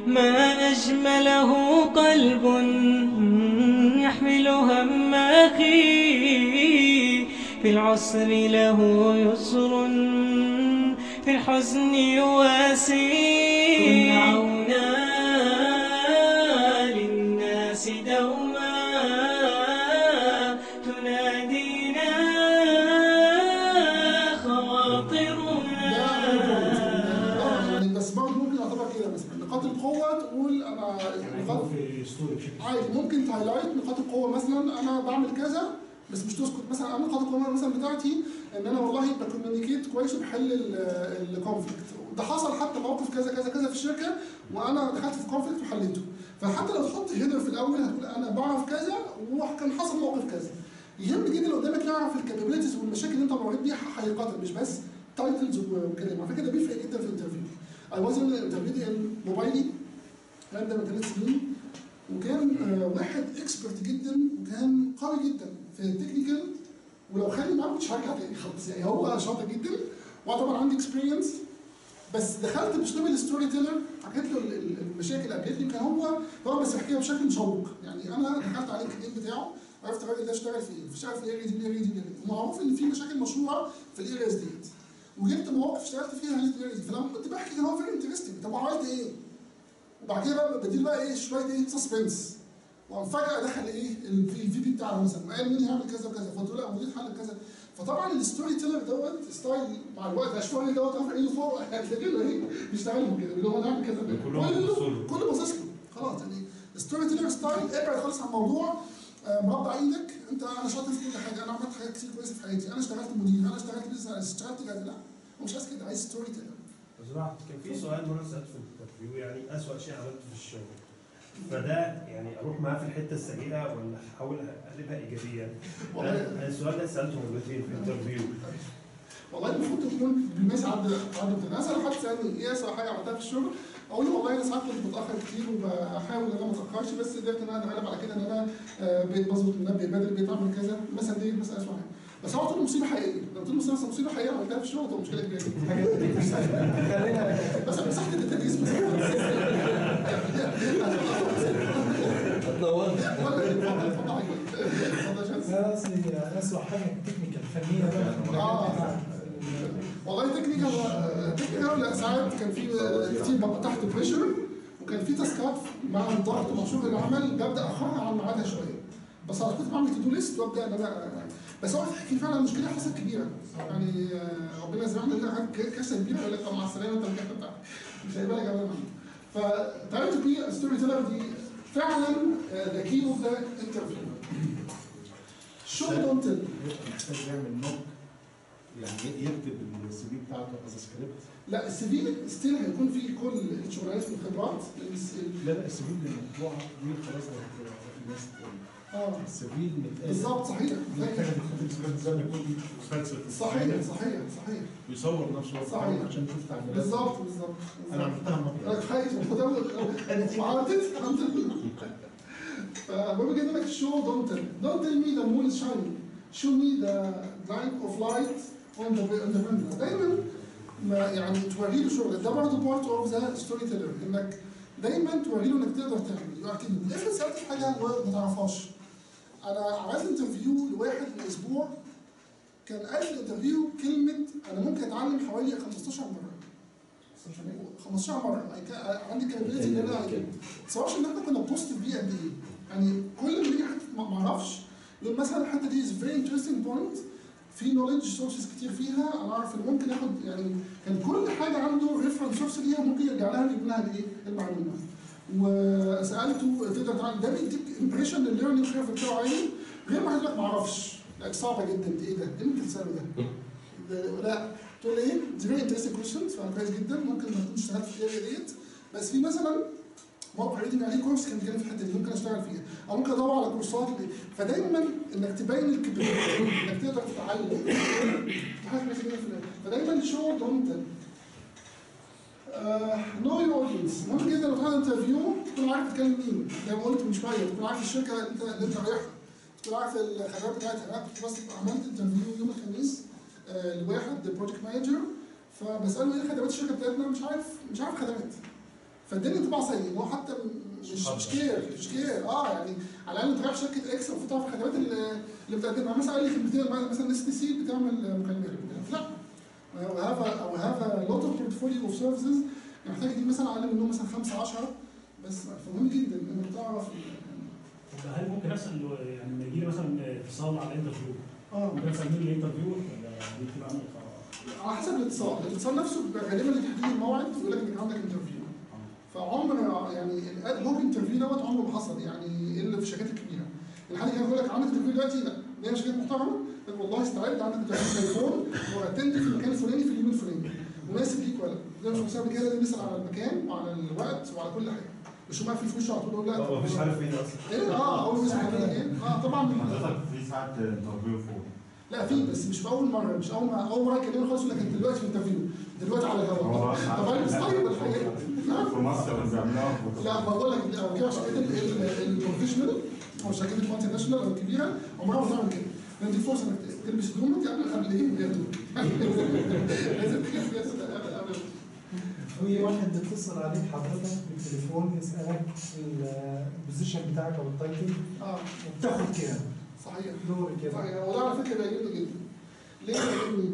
ما أجمله قلب يحمل هم أخيه في العسر له يسر في الحزن يواسي كن عونا للناس دوما تنادينا خواطرنا يعني بس برضه ممكن يعتبر كده مثلا نقاط القوه تقول انا نقاط في ستوري بشكل عادي ممكن تهايلايت نقاط القوه مثلا انا بعمل كذا بس مش تسكت مثلا انا نقاط القوه مثلا بتاعتي ان انا والله بكوميونيكيت كويس وبحل الكونفليكت ده حصل حتى موقف كذا كذا كذا في الشركه وانا دخلت في كونفليكت وحليته فحتى لو تحط هيدر في الاول هتقول انا بعرف كذا وكان حصل موقف كذا يهم جدا اللي قدامك يعرف الكابابيلتيز والمشاكل اللي انت مريت بيها حقيقه مش بس تايتلز وكلام على فكره ده بيفرق جدا في الانترفيو اي واز ان الانترفيو موبايلي الكلام ده من ثلاث سنين وكان آه، واحد اكسبرت جدا وكان قوي جدا في التكنيكال ولو خلي معاه مش هرجع تاني خالص يعني هو شاطر جدا وانا طبعا عندي اكسبيرينس بس دخلت باسلوب الستوري تيلر حكيت له ال- ال- المشاكل اللي قابلتني كان هو طبعا بس بحكيها بشكل مشوق يعني انا دخلت على اللينكدين بتاعه عرفت الراجل ده اشتغل في ايه اشتغل في الاريا دي الاريا دي الاريا دي ومعروف ان في مشاكل مشهوره في الارياز ديت وجبت مواقف اشتغلت فيها هذه الاريا دي فلما كنت بحكي كان هو فيري انترستنج طب وعملت ايه؟ وبعد كده بقى بديله بقى ايه شويه ايه سسبنس وقام فجاه دخل ايه الفي بي بتاعنا مثلا وقال مين هيعمل كذا وكذا فقلت له لا مدير حل كذا فطبعا الستوري تيلر دوت ستايل مع الوقت اشوار دوت رافع ايده فوق هتلاقي له ايه بيشتغل كده اللي هو نعمل كذا كلهم كله بيبصوا له. كله باصص له خلاص يعني الستوري تيلر ستايل ابعد خالص عن الموضوع آه، مربع ايدك انت انا شاطر في كل حاجه انا عملت حاجات كتير كويسه في حياتي انا اشتغلت مدير انا اشتغلت بزنس اشتغلت كذا لا هو مش عايز كده عايز ستوري تيلر بصراحة كان في سؤال مرة سألته في الانترفيو يعني أسوأ شيء عملته في الشغل فده يعني أروح معاه في الحتة السيئة ولا أحاول أقلبها إيجابية؟ والله أنا السؤال ده سألته مرتين في الانترفيو والله المفروض تكون بالناس عدى عدى الناس انا حد سالني ايه اسوء حاجه عملتها في الشغل اقول له والله انا ساعات كنت بتاخر كتير وبحاول ان انا ما اتاخرش بس قدرت ان انا اتغلب على كده ان انا آه، بقيت بظبط منبه بدري بقيت اعمل كذا مثلا دي مثلا اسوء حاجه بس هو قلت له مصيبه حقيقيه لو قلت له مثلا مصيبه حقيقيه عملتها في الشغل تبقى مشكله كبيره جدا بس مساحه التدريس اتنورت اتفضل اتفضل اتفضل يا شمس. لا قصدي اسوء حاجه تكنيكال فنيه بقى آه. والله تكنيكال تكنيكال لا ساعات كان في كتير ببقى تحت بريشر وكان في تاسكات مع الضغط ومع شغل العمل ببدا اخرها عن ميعادها شويه بس انا كنت بعمل تو دو ليست وابدا ان انا بس هو في فعلا مشكله حصلت كبيره يعني آه، ربنا يزرعنا لنا حاجه كارثه كبيره يقول لك طب مع السلامه انت الجحد بتاعك مش هيبقى لك ابدا فتعرف تو بي ستوري تيلر دي فعلا ذا كي اوف ذا انترفيو شو دونت تيل محتاج يعمل نوك يعني يكتب السي في بتاعته از سكريبت لا السي في ستيل هيكون فيه كل الشغلانات والخبرات لان الس- لا لا السي في اللي مطبوعه دي خلاص بقت الناس اه السي في المتقال بالظبط صحيح محتاج زي ما يكون مسلسل صحيح صحيح صحيح ويصور نفسه هو صحيح. عشان يشوف تعبيرات بالظبط بالظبط انا عملتها مره كويس وعملت فمهم جدا انك شو دونت تيل دونت تيل مي ذا مون از شاينينج شو مي ذا لاين اوف لايت اون ذا اون ذا window دايما ما يعني توري له شغلك ده برضه بارت اوف ذا ستوري تيلر انك دايما توري له انك تقدر تعمل يؤكد افرض سالت في حاجه وما تعرفهاش انا عملت انترفيو لواحد من اسبوع كان قال في الانترفيو كلمه انا ممكن اتعلم حوالي 15 مره 15 مره يعني كان عندي كابابيلتي ان انا ما تصورش ان احنا كنا بوزيتيف بيه قد ايه يعني كل ما يجي حته ما ما اعرفش يقول مثلا الحته دي از فيري انترستنج بوينت في نولج سورسز كتير فيها انا اعرف ان ممكن ياخد يعني كان كل حاجه عنده ريفرنس سورس ليها ممكن يرجع لها يجيب لها الايه المعلومه وسالته تقدر تعمل ده بيديك امبريشن للليرنينج كيرف بتاعه عالي غير ما يقول لك ما اعرفش لا صعبه جدا انت ايه ده؟ ايه اللي انت بتساله ده؟ ده- لا تقول ايه؟ دي فيري انترستنج كويشنز كويس جدا ممكن ما تكونش اشتغلت في الاريا ديت بس في مثلا موقع ريدنج عليه كورس كان بيتكلم في الحته دي ممكن اشتغل فيها او ممكن ادور على كورسات اللي- فدايما انك تبين الكابابيلتي انك تقدر تتعلم دي حاجه كويسه جدا في الآخر. فدايما شو دونت نو يور اودينس مهم جدا لو تعمل انترفيو تكون عارف تتكلم مين زي ما قلت من شويه تكون عارف الشركه اللي انت اللي انت رايحها تكون عارف الخدمات بتاعتها انا كنت بس عملت انترفيو يوم الخميس آه، لواحد بروجكت مانجر فبساله ايه خدمات الشركه بتاعتنا مش عارف مش عارف خدمات فاداني انطباع سيء ان هو حتى م- مش مش كير مش كير اه يعني على الاقل انت رايح شركه اكس المفروض تعرف الخدمات اللي اللي بتقدمها مثلا قال لي خدمتين مثلا اس تي سي بتعمل مكالمات لا وهاف او هاف لوت اوف بورتفوليو اوف سيرفيسز محتاج دي مثلا اقل منهم مثلا 5 10 بس فمهم جدا انك تعرف طب هل ممكن اسال يعني لما يجي لي مثلا اتصال على الانترفيو اه ممكن اسال مين الانترفيو ولا دي بتبقى عامله خلاص؟ على حسب الاتصال، الاتصال نفسه بيبقى غالبا لتحديد الموعد يقول لك انك عندك انترفيو. فعمر يعني الهوك انترفيو دوت عمره ما حصل يعني الا في الشركات الكبيره. يعني حد كان يقول لك عندك انترفيو دلوقتي لا دي شركات محترمه يقول والله استعد عندك انترفيو تليفون واتند في المكان الفلاني في اليوم الفلاني مناسب ليك ولا لا؟ ده مش مساوي كده لازم نسال على المكان وعلى الوقت وعلى كل حاجه. مش هو قافل في وشه على طول يقول لا هو مش عارف ايه ده اصلا ايه اه اول ما يسمع كده ايه؟ اه طبعا حضرتك في ساعات انترفيو فوق لا في بس مش في اول مره مش اول ما اول مره يكلمني خالص يقول لك انت دلوقتي في انترفيو دلوقتي على هو الهواء ساعات- طب البس طيب الحاجات لا في مصر بنعملها في لا بقول لك او كده شركات ال- ال- البروفيشنال او الشركات المالتي ناشونال او الكبيره عمرها ما تعمل كده نديك فرصه انك تلبس هدومك قبل قبل ايه؟ من غير هدوم لازم تلبس قبل قبل في واحد بيتصل عليك حضرتك بالتليفون يسالك البوزيشن بتاعك او التايتل اه وبتاخد كام؟ صحيح دوري كده صحيح وده على فكره بيعجبني جدا ليه بيعجبني؟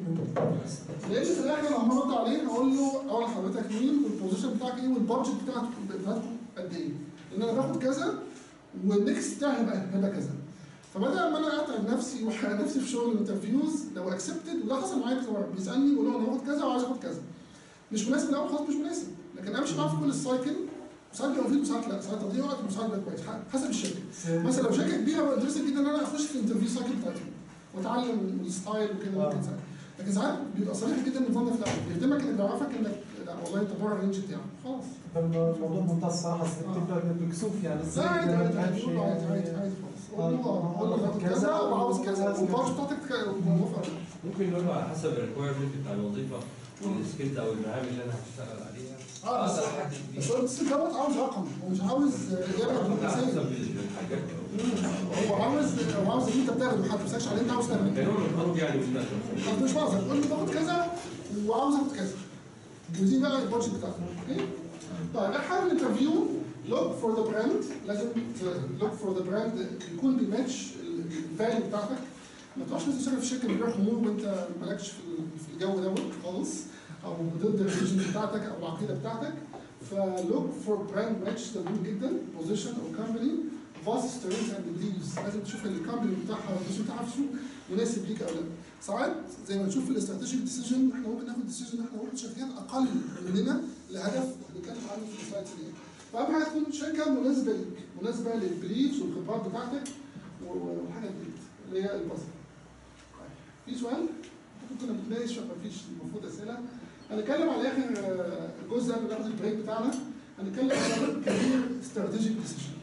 لان في الاخر لما ارد عليه هقول له اول حضرتك مين والبوزيشن بتاعك ايه والبادجت بتاعتك بتاعتكم قد ايه؟ لان انا باخد كذا والنكست بتاعي هيبقى هيبقى كذا فبدل ما انا اتعب نفسي واحرق نفسي في شغل الانترفيوز لو اكسبتد وده حصل معايا كذا مره بيسالني بيقول له انا باخد كذا وعايز اخد كذا مش مناسب الاول خلاص مش مناسب لكن امشي معاه في كل السايكل وساعات بيبقى مفيد وساعات لا ساعات تضييع وقت وساعات بيبقى كويس حسب الشركه مثلا لو شركه كبيره بقى انترستد جدا ان انا اخش في الانترفيو سايكل بتاعتهم واتعلم الستايل وكده آه. ممكن ساعات لكن ساعات بيبقى صريح جدا النظام ده في الاول بيخدمك انك بيعرفك انك لا والله انت بره الرينج بتاعك خلاص الموضوع بمنتهى الصراحه أصل آه. بتبدا بكسوف يعني لا عادي ما عادي تفهمش عادي عادي عادي يعني. عادي خالص قول له قول له هاخد كذا وعاوز كذا والبادج بتاعتك موافقه ممكن نقول له على حسب الريكويرمنت بتاع الوظيفه والسكيلز او المهام اللي انا هشتغل عليها اه بس اقدر احدد بس بيه هو السيت دوت عاوز رقم هو مش عاوز اجابه على دبلوماسيه حسب الحاجات هو عاوز هو عاوز اللي انت بتاخده حتى ما بيسالش على اللي انت عاوز تعمله كانوا الخط يعني مش نازل طب مش بهزر قول له باخد كذا وعاوز اخد كذا ودي بقى البادجت بتاعتك اوكي طيب احنا الانترفيو لوك فور ذا براند لازم لوك فور ذا براند يكون بيماتش الفاليو بتاعتك ما تروحش مثلا تشتغل في شركه بتبيع خمور وانت مالكش في ال- في الجو دوت خالص او ضد الفيجن بتاعتك او العقيده بتاعتك فلوك فور براند ماتش ده مهم جدا بوزيشن او كومباني فاست سترينث اند بليفز لازم تشوف الكومباني بتاعها والبوزيشن بتاعها في السوق مناسب ليك او لا ساعات زي ما نشوف في الاستراتيجيك ديسيجن احنا ممكن ناخد ديسيجن ان احنا نروح لشركات اقل مننا لهدف هنتكلم عنه في السلايدز دي فاهم حاجه تكون شركه مناسبه ليك مناسبه للبليفز والخبرات بتاعتك والحاجات دي اللي هي البازل طيب في سؤال؟ ممكن كنا بنتناقش فما فيش المفروض اسئله هنتكلم على اخر آه، جزء قبل ما ناخد البريك بتاعنا هنتكلم على كارير استراتيجيك ديسيجن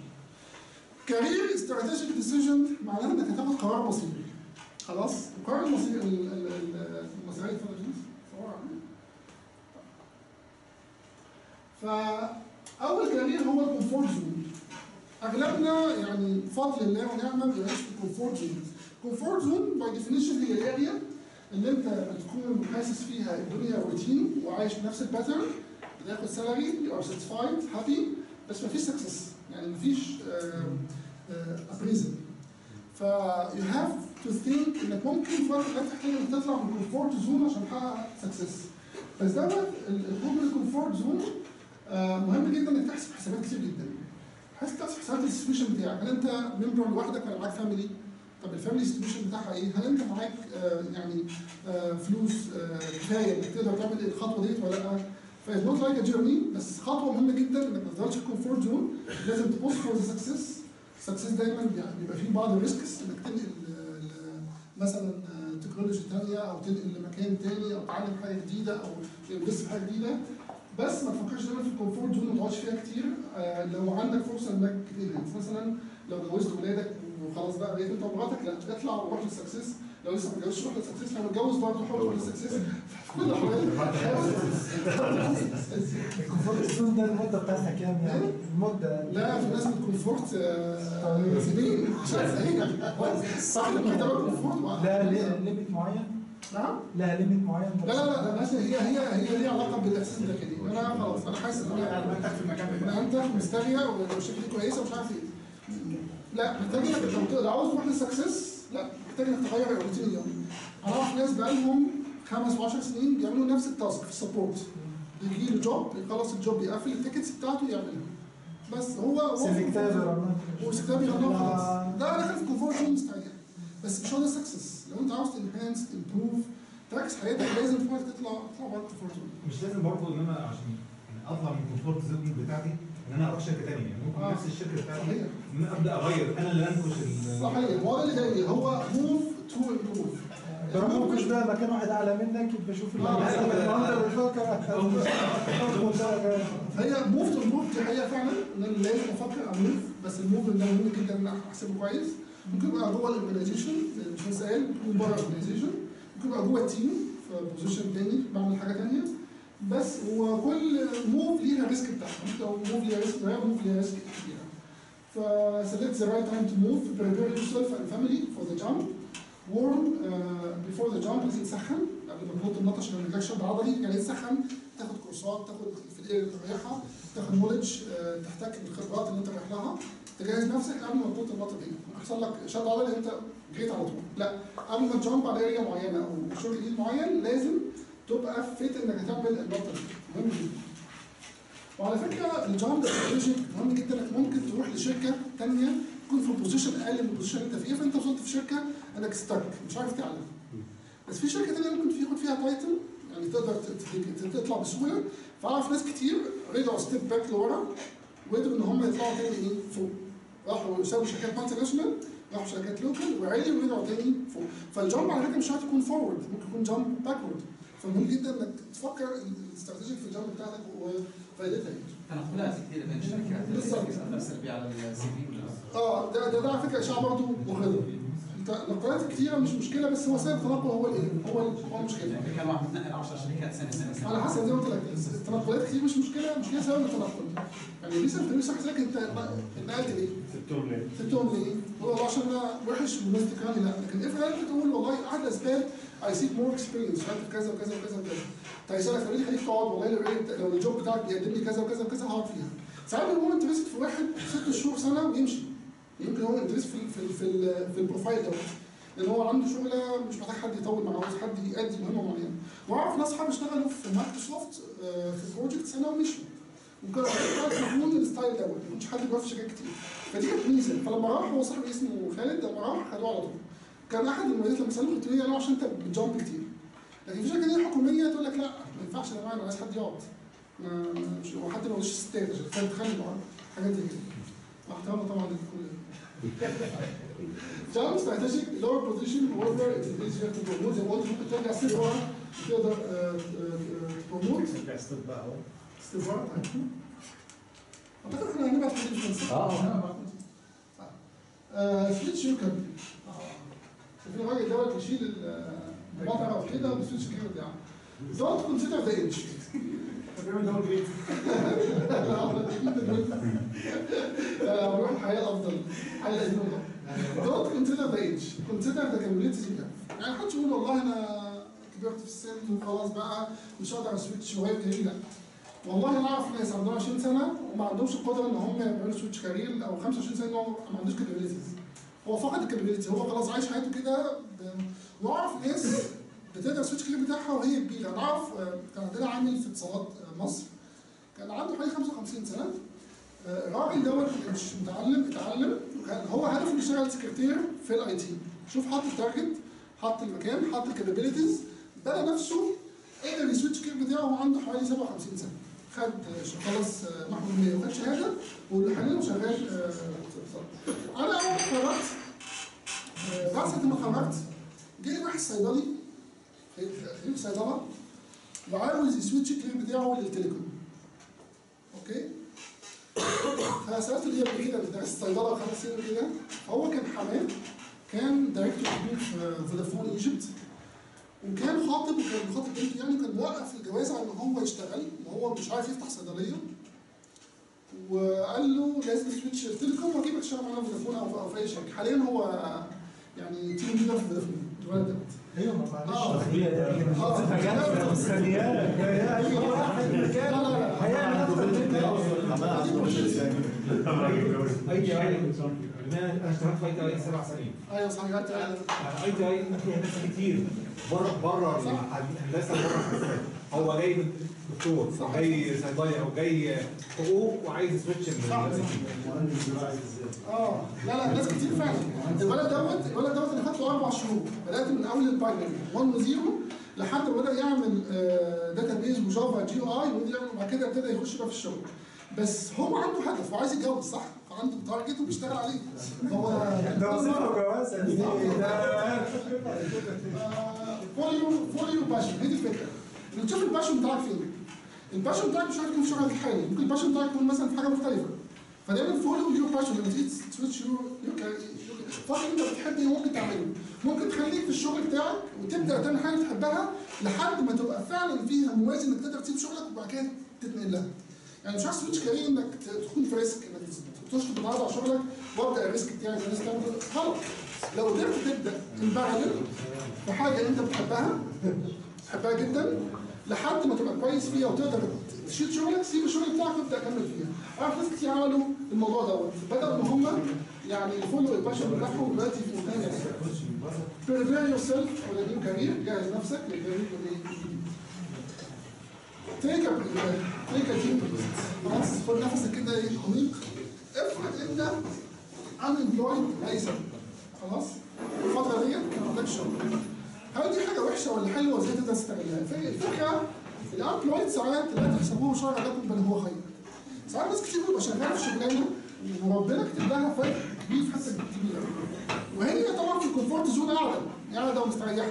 كارير استراتيجيك ديسيجن معناها انك هتاخد قرار مصيري خلاص القرار المصيري ال- ال- ال- المصيري اتفضل يا جيمس. صور عنه. فاول كارير هو الكومفورت زون اغلبنا يعني بفضل الله ونعمه بيعيش في الكومفورت زون الكومفورت زون باي ديفينيشن هي الاريا اللي انت بتكون حاسس فيها الدنيا روتين وعايش بنفس الباترن بتاخد سالري يو ار ساتيسفايد هابي بس مفيش سكسس يعني مفيش ابريزل ف يو هاف تو ثينك انك ممكن في وقت من الأوقات تحتاج انك تطلع من الكومفورت زون عشان تحقق سكسس بس دوت ال- الخروج من الكومفورت زون آه، مهم جدا انك تحسب حسابات كتير جدا حاسس تحسب حسابات السيتويشن بتاعك هل انت ممبر لوحدك ولا معاك فاميلي؟ طب الفاميلي سيتويشن بتاعها ايه؟ هل انت معاك آه، يعني آه، فلوس آه، كفايه انك تقدر تعمل الخطوه ديت ولا لا؟ فايز نوت لايك جيرني بس خطوه مهمه جدا انك ما تفضلش في الكومفورت زون لازم تبص فور ذا سكسس السكسس دايما يعني بيبقى فيه بعض الريسكس انك تنقل ل- ل- مثلا تكنولوجي ثانيه او تنقل لمكان تاني او تعلم حاجه جديده او تنفست في حاجه جديده بس ما تفكرش دايما في الكومفورت زون ما تقعدش فيها كتير آه، لو عندك فرصه انك تنهز مثلا لو جوزت ولادك وخلاص بقى بقيت انت ومراتك لا اطلع وروح للسكسس لو لسه ما اتجوزتش روح للسكسس لو متجوز برضه حاول تروح للسكسس في كل الاحوال الكومفورت زون ده المده بتاعتها كام يعني؟ المده لا في ناس بالكومفورت آه، سنين عشان سنين صح المكتبه كومفورت لا ليميت معين نعم لها ليميت معين لا لا لا لا هي هي هي ليها علاقه بالاحساس الداخلي انا خلاص انا حاسس ان انا منتج في المكان ان بتاعك انت مستريا ولو شكلي كويسه ومش عارف ايه لا محتاج انك لو- لو عاوز تروح للسكسس لا محتاج انك تغير الروتين اليومي انا اعرف ناس بقالهم خمس و10 سنين بيعملوا نفس التاسك في السبورت يجي له جوب يخلص الجوب يقفل التيكتس بتاعته يعملها بس هو هو سيلكتيفر وسكتابي غنى خلاص ده داخل في كونفورت زون مستريح بس مش هو ده السكسس لو انت عاوز تنهانس تمبروف تعكس حياتك لازم في وقت تطلع تطلع بره الكونفورت زون مش لازم برضه ان انا عشان يعني اطلع من الكومفورت زون بتاعتي ان انا اروح شركه ثانيه يعني ممكن آه. نفس الشركه بتاعتي صحيح ان انا ابدا اغير انا اللي انكش ال- صحيح هو ده اللي جاي هو موف تو امبروف برغم مش ده مكان واحد اعلى منك يبقى شوف اللي آه. انت بتفكر هي موف تو امبروف دي حقيقه فعلا ان انا لازم افكر اموف بس الموف ده مهم جدا ان انا احسبه كويس ممكن يبقى جوه الاورجنايزيشن مش بس قال ممكن يكون بره الاورجنايزيشن ممكن يبقى جوه التيم في بوزيشن تاني بعمل حاجه تانيه بس هو كل موف ليها ريسك بتاعها ممكن لو موف ليها ريسك صغير موف ليها ريسك كبيره ف select the right time to move prepare yourself and family for the jump warm uh, before the jump لازم تسخن قبل ما تنط النط عشان ما يجيلكش شد عضلي يعني تسخن تاخد كورسات تاخد في الايه اللي انت رايحها تاخد نولج تحتك بالخبرات اللي انت رايح لها تجهز نفسك قبل ما تنط النطه دي يحصل لك شد عضلي انت جريت على طول لا قبل ما تجامب على اريا معينه او شغل جديد معين لازم تبقى فيت انك هتعمل النقطه دي مهم جدا وعلى فكره الجامب استراتيجيك مهم جدا انك ممكن تروح لشركه ثانيه تكون في بوزيشن اقل من البوزيشن اللي انت فيه فانت وصلت في شركه انك ستك مش عارف تعلى بس في شركه ثانيه ممكن تاخد فيها تايتل يعني تقدر ت- ت- تطلع بسهوله فاعرف ناس كتير رجعوا ستيب باك لورا وقدروا ان هم يطلعوا تاني ايه فوق راحوا يساووا شركات مالتي ناشونال راحوا شركات لوكال وعلي ورجعوا تاني فوق فالجامب على فكره مش شرط يكون فورورد ممكن يكون جامب باكورد فمهم جدا انك تفكر الاستراتيجي في الجامب بتاعتك وفائدتها ايه تنقلات كثيره بين الشركات بالظبط. اثر سلبي على السي في ولا اه ده ده, ده على فكره اشاعه برضه مغرضه انت نقلات كتيره مش مشكله بس هو سبب التنقل هو الايه؟ هو ال- هو المشكله يعني كان واحد متنقل 10 شركات سنه سنه سنه على حسب زي ما قلت لك التنقلات كتير مش مشكله مش هي سبب التنقل يعني لسه في لسه لك انت اتنقلت ليه؟ سبتهم ليه؟ سبتهم ليه؟ هو والله عشان انا وحش والناس تكرهني لا لكن افرض انت تقول والله احد الاسباب اي سيك مور اكسبيرينس اشتغلت في كذا وكذا وكذا وكذا طيب يسالك طب ايه اللي يخليك تقعد والله لو إيه لو الجوب بتاعك بيقدم لي كذا وكذا وكذا هقعد فيها ساعات بيكون انترست في واحد ست شهور سنه ويمشي يمكن هو انترست في ال- في ال- في, ال- في البروفايل دوت لان هو عنده شغله مش محتاج حد يطول معاه عاوز حد يأدي مهمه معينه واعرف ناس اصحابي اشتغلوا في مايكروسوفت آه، في بروجكت سنه ومشوا ممكن يكون الستايل دوت ما كانش حد بيوقف في شركات كتير فدي كانت ميزه فلما راح هو صاحبي اسمه خالد لما راح خدوه على طول كان احد المميزات لما سالوه قلت له انا عشان انت بتجامب كتير لكن في شركه تانيه حكوميه تقول لك لا ما ينفعش يا جماعه انا عايز حد يقعد ما- مش وحتى ما يقولش ستات عشان خالد تخلي معاه حاجات زي كده مع احترامنا طبعا لكل جامب استراتيجيك لور بوزيشن وورفر ايزير تو بروموت زي ما قلت ممكن ترجع ستيب ورا تقدر تبروموت رجع ستيب بقى اهو ستيب ورا اعتقد احنا هنبعت حد مش هنسى. اه آه، سويتش يو كابل شايفين الراجل دوت بيشيل المطعم كده وبسويتش كده بتاعه دونت كونسيدر ذا ايدج بيعمل داون جريد لا بروح الحياه الافضل الحياه القديمه دونت كونسيدر ذا ايدج كونسيدر ذا كابابيلتيز يعني محدش يقول والله انا كبرت في السن وخلاص بقى مش هقدر اسويتش وغير كارير لا والله انا اعرف ناس عندهم 20 سنه وما عندهمش القدره ان هم يعملوا سويتش كارير او 25 سنه إنه ما عندوش كابابيلتيز هو فقد الكابابيلتي هو خلاص عايش حياته كده ب- واعرف ناس بتقدر السويتش كارير بتاعها وهي كبيره انا اعرف آه، كان عندنا عامل في اتصالات آه، مصر كان عنده حوالي 55 سنه آه، الراجل دوت مش متعلم اتعلم وكان هو هدفه انه يشتغل سكرتير في الاي تي شوف حط التارجت حط المكان حط الكابابيلتيز بنى نفسه قدر السويتش كير بتاعه وهو عنده حوالي 57 سنه خد آه، خلص آه، محو المية وخد شهاده وحاليا شغال آه، اتصال. انا اول ما اتخرجت آه، بعد سنه ما اتخرجت جالي واحد صيدلي خريج صيدله وعاوز يسويتش الكلير بتاعه للتليكوم اوكي فسالته ليه قبل كده درست صيدله خمس سنين كده فهو كان حماه كان دايركتور كبير في فودافون ايجيبت وكان خاطب وكان خاطب بنته يعني كان موقف الجواز على ان هو يشتغل وهو مش عارف يفتح صيدليه وقال له لازم تسويتش التليكوم واجيبك تشتغل معانا في فودافون او في- او في اي شركه حاليا هو يعني تيم ليدر في فودافون الولد دوت ايوه ما معلش اه اه اه ثانيات اي واحد مكان لا لا لا هيعمل اكتر من كده اي تي اي انا انا اشتغلت في اي تي اي سبع سنين ايوه صحيح انت اي تي اي فيها ناس كتير بره بره الهندسه بره الحساب هو جاي من دكتور او جاي صيدلي او جاي حقوق وعايز يسويتش اه لا لا ناس كتير فعلا الولد دوت الولد دوت انا خدت له اربع شهور بدات من اول الباينري 1 و 0 لحد ما بدا يعمل داتا بيز وجافا جي او اي وبعد كده ابتدى يخش بقى في الشغل بس هو عنده هدف وعايز يتجوز صح؟ فعنده تارجت وبيشتغل عليه هو ده وظيفه جوازه دي ده فوليو فوليو باشن هي دي الفكره بتشوف الباشن بتاعك فين الباشن بتاعك مش شرط يكون في شغلك الحالي ممكن الباشن بتاعك يكون مثلا في حاجه مختلفه فدايما فولو يور باشن لما تيجي تسويتش يور فاهم انت بتحب ايه ممكن تعمله ممكن تخليك في الشغل بتاعك وتبدا تعمل حاجه تحبها لحد ما تبقى فعلا فيها موازي انك تقدر تسيب شغلك وبعد كده تتنقل لها يعني مش عايز سويتش كارير انك تكون في ريسك انك تشرب تتعرض على شغلك وابدا الريسك بتاعي زي الناس بتعمل غلط لو قدرت تبدا البارلل في حاجه انت بتحبها بتحبها جدا لحد ما تبقى كويس فيها وتقدر تشيل شغلك سيب الشغل بتاعك وابدا كمل فيها اعرف ناس كتير عملوا الموضوع دوت بداوا ان هم يعني يفولوا الباشن بتاعهم دلوقتي في منتهى prepare yourself for the new career جهز نفسك للكارير الجديد take a take a deep breath خلاص خد نفسك كده ايه عميق افرض انت unemployed اي سبب خلاص الفترة ديت ما عندكش شغل هل دي حاجة وحشة ولا حلوة وازاي تقدر تستغلها؟ الفكرة الامبلويد ساعات لا تحسبوه شر لكم بل هو خير. ساعات ناس كتير بتبقى شغالة في شغلانة وربنا كتب لها فرق كبير في حسة كبيرة. وهي طبعا في الكومفورت زون اعلى قاعدة ومستريحة.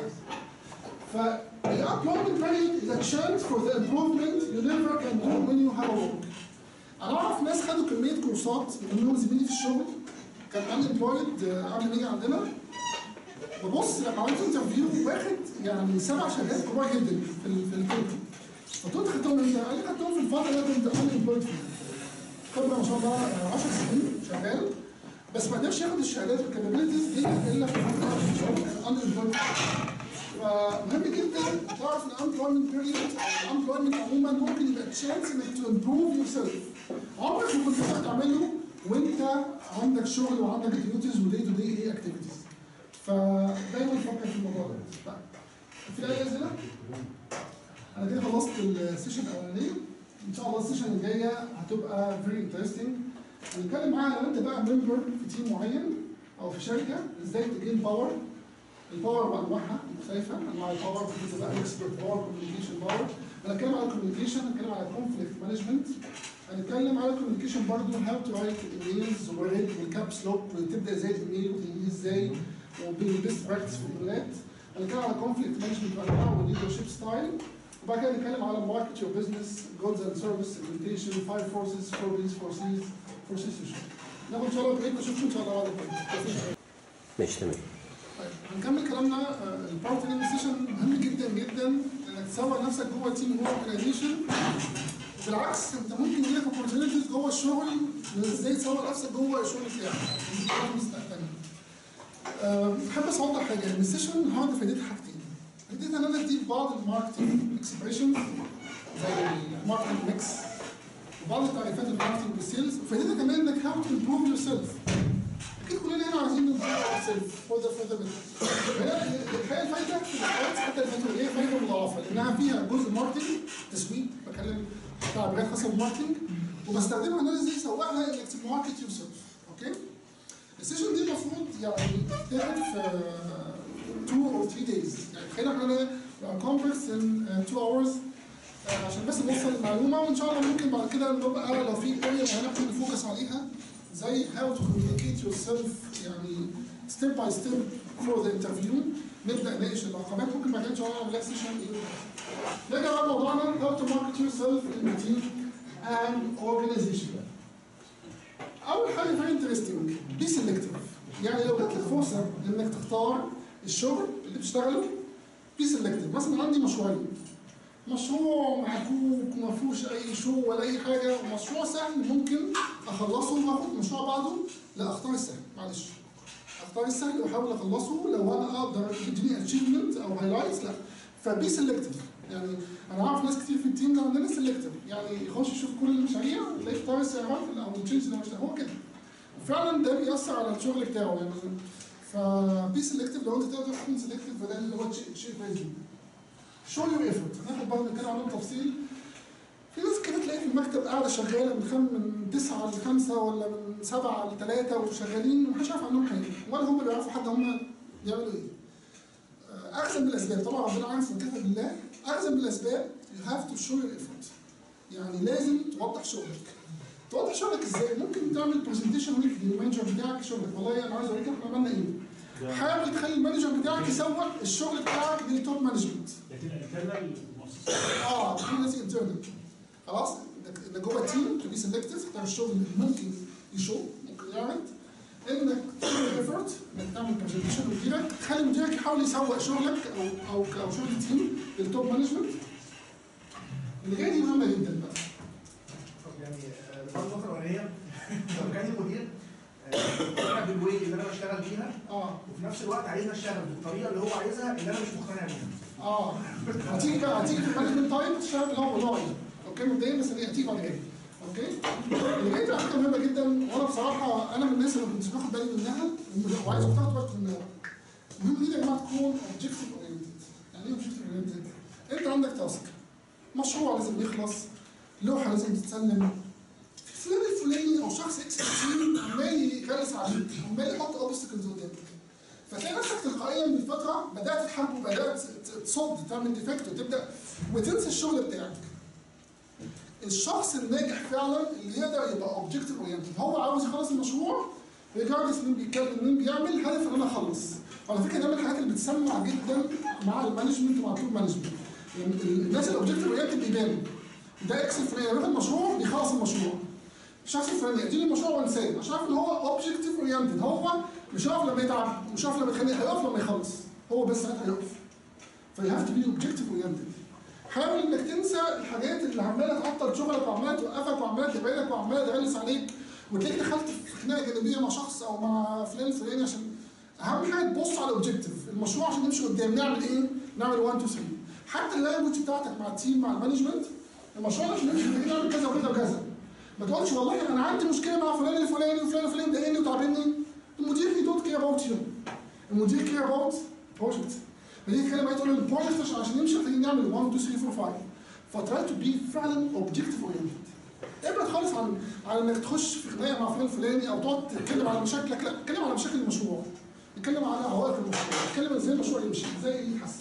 فالامبلويمنت period is a chance for the improvement you never can do when you have a work. انا اعرف ناس خدوا كمية كورسات منهم زميلي في الشغل كان unemployed قبل ما يجي عندنا ببص لما عملت انترفيو واخد يعني سبع شهادات كبار جدا في ال في الكلمه فقلت خدتهم امتى؟ قال لي خدتهم في الفتره اللي كنت انا امبلويد فيها خبره ما شاء الله 10 سنين شغال بس ما قدرش ياخد الشهادات والكابابيلتيز دي الا في فتره الشغل انا امبلويد فمهم جدا تعرف ان الامبلويمنت بيريد او الامبلويمنت عموما ممكن يبقى تشانس انك تو امبروف يور سيلف عمرك ما كنت تقدر تعمله وانت عندك شغل وعندك ديوتيز ودي تو دي ايه اكتيفيتيز فدايما فكر في الموضوع ده في اي اسئله؟ انا كده خلصت السيشن الاولانيه ان شاء الله السيشن الجايه هتبقى فيري انترستنج هنتكلم معاها لو انت بقى ممبر في تيم معين او في شركه ازاي تجين باور الباور بانواعها مختلفه انواع الباور في بقى اكسبرت باور كوميونيكيشن باور هنتكلم على الكوميونيكيشن هنتكلم على كونفليكت مانجمنت هنتكلم على الكوميونيكيشن برضه هاو تو رايت ايميلز وريد والكابس لوك وتبدا ازاي الايميل وتنهيه ازاي وبالبيست براكتس في الايميلات هنتكلم على كونفليكت مانجمنت بانواعه والليدرشيب ستايل وبعد كده نتكلم على ماركت يور بزنس جولز اند سيرفيس سيجمنتيشن فايف فورسز فور بيز فور سيز فور سيشن ناخد ان شاء الله بريك نشوفكم ان شاء الله بعد البريك ماشي تمام طيب هنكمل كلامنا الباور تريننج سيشن مهم جدا جدا انك تصور نفسك جوه تيم جوه اورجنايزيشن بالعكس انت ممكن يجيلك اوبورتيونيتيز جوه الشغل ازاي تصور نفسك جوه الشغل بتاعك دي مستقبلا بحب بس اوضح حاجه ان السيشن النهارده فايدتها حاجتين فايدتها ان انا اديك بعض الماركتنج اكسبريشن زي الماركتنج ميكس وبعض التعريفات الماركتنج والسيلز وفايدتها كمان انك هاو تو امبروف يور سيلف اكيد كلنا هنا عايزين نمبروف سيلف فurther further better الحقيقه الفايده في الحاجات حتى الفايده هي فايده مضاعفه لانها فيها جزء ماركتنج تسويق بتكلم تعبيرات خاصه بالماركتنج وبستخدمها ان انا ازاي اسوقها انك تماركت يور سيلف اوكي السيشن دي المفروض يعني تتاخد في 2 or 3 days يعني تخيل احنا كومبلكس ان 2 hours عشان بس نوصل المعلومه وان شاء الله ممكن بعد كده نبقى لو في اريا معينه ممكن نفوكس عليها زي how to communicate yourself يعني step by step for the interview نبدا نناقش العقبات ممكن بعد كده ان شاء الله نعمل سيشن ايه نرجع بقى لموضوعنا how to market yourself in a team and organization اول حاجه فيري انترستنج بي سيلكتيف يعني لو جات لك فرصه انك تختار الشغل اللي بتشتغله بي سيلكتيف مثلا عندي مشروعين مشروع معكوك وما فيهوش اي شو ولا اي حاجه ومشروع سهل ممكن اخلصه واخد مشروع بعده لا اختار السهل معلش اختار السهل واحاول اخلصه لو انا اقدر يديني اتشيفمنت او هايلايتس لا فبي سيلكتيف يعني انا اعرف ناس كتير في التيم ده عندنا سيلكتيف يعني يخش يشوف كل المشاريع ويلاقي اختار السيارات او التشينج اللي هو مش- هو كده وفعلا ده بيأثر على الشغل بتاعه يعني فبي سيلكتيف لو انت تقدر تكون سيلكتيف فده اللي هو شيء شيء كويس جدا شو يور ايفورت هناخد برضه نتكلم عنهم تفصيل في ناس كده تلاقي في المكتب قاعده شغاله من خم من 9 ل 5 ولا من 7 ل 3 وشغالين ومحدش عارف عنهم حاجه ولا هم بيعرفوا حتى هم بيعملوا ايه. آه، اعظم بالاسباب طبعا ربنا عارف وكفى بالله اعظم بالاسباب يو هاف تو شو يور ايفورت يعني لازم توضح شغلك توضح شغلك ازاي؟ ممكن تعمل برزنتيشن ويك للمانجر بتاعك شغلك والله انا عايز اوريك احنا عملنا ايه. حاول تخلي المانجر بتاعك يسوق الشغل بتاعك للتوب مانجمنت. لكن الانترنال المؤسسه اه في ناس انترنال خلاص انك انك جوه التيم تو بي سيلكتيف تختار الشغل اللي ممكن يشو ممكن يعمل انك تعمل ايفورت انك تعمل برزنتيشن لمديرك تخلي مديرك يحاول يسوق شغلك او او او شغل التيم للتوب مانجمنت الغايه دي مهمه جدا بقى طب يعني آه، برضه النقطة الأولانية لو كان المدير آه، أنا بالواي اللي أنا بشتغل بيها اه وفي نفس الوقت عايزني أشتغل بالطريقة اللي هو عايزها اللي أنا مش مقتنع بيها. اه هتيجي بقى هتيجي في المانجمنت تايب تشتغل اللي هو موضوعي اوكي مبدئيا بس دي هتيجي بعد كده اوكي اللي جاي على فكره مهمه جدا وانا بصراحه انا من الناس اللي ما كنتش باخد بالي منها وعايز تاخد بالك منها المهم جدا يا جماعه تكون اوبجيكتيف اورينتد يعني ايه اوبجيكتيف اورينتد؟ انت عندك تاسك مشروع لازم يخلص لوحه لازم تتسلم فلان الفلاني او شخص اكس كتير عمال يغلس عليك عمال يحط اوبستكلز قدامك فتلاقي نفسك تلقائيا من فتره بدات تحب وبدات تصد تعمل ديفكت وتبدا وتنسى الشغل بتاعك. الشخص الناجح فعلا اللي يقدر يبقى اوبجكتيف اورينتد هو عاوز يخلص المشروع ريجاردلس مين بيتكلم مين بيعمل الهدف ان انا اخلص. على فكره ده من الحاجات اللي بتسمع جدا مع المانجمنت ومع التوب مانجمنت. يعني الناس الاوبجكتيف اورينتد بيبانوا. ده اكس الفلاني بياخد مشروع بيخلص المشروع. الشخص الفلاني يديني المشروع وانساه عشان عارف ان هو اوبجكتيف اورينتد هو مش هيقف لما يتعب مش هيقف لما يتخانق هيقف لما يخلص هو بس ساعتها هيقف فيو هاف تو بي اوبجكتيف اورينتد حاول انك تنسى الحاجات اللي عماله تعطل شغلك وعماله توقفك وعماله تبعدك وعماله تغلس عليك وتلاقيك دخلت في خناقه جانبيه مع شخص او مع فلان الفلاني عشان اهم حاجه تبص على الاوبجكتيف المشروع عشان نمشي قدام نعمل ايه؟ نعمل 1 2 3 حتى اللانجوج بتاعتك مع التيم مع المانجمنت المشروع ده عشان نمشي محتاجين نعمل كذا وكذا وكذا ما تقولش والله انا عندي مشكله مع فلان الفلاني وفلان الفلاني مضايقني وتعبني المدير he don't care about you المدير care about project فدي الكلمه تقول البروجكت عشان عشان يمشي محتاجين نعمل 1 2 3 4 5 فتراي تو بي فعلا اوبجكتيف اورينتد ابعد خالص عن عن انك تخش في خناقه مع فلان الفلاني او تقعد تتكلم على مشاكلك لا اتكلم على مشاكل المشروع اتكلم على عوائق المشروع اتكلم ازاي المشروع يمشي ازاي يتحسن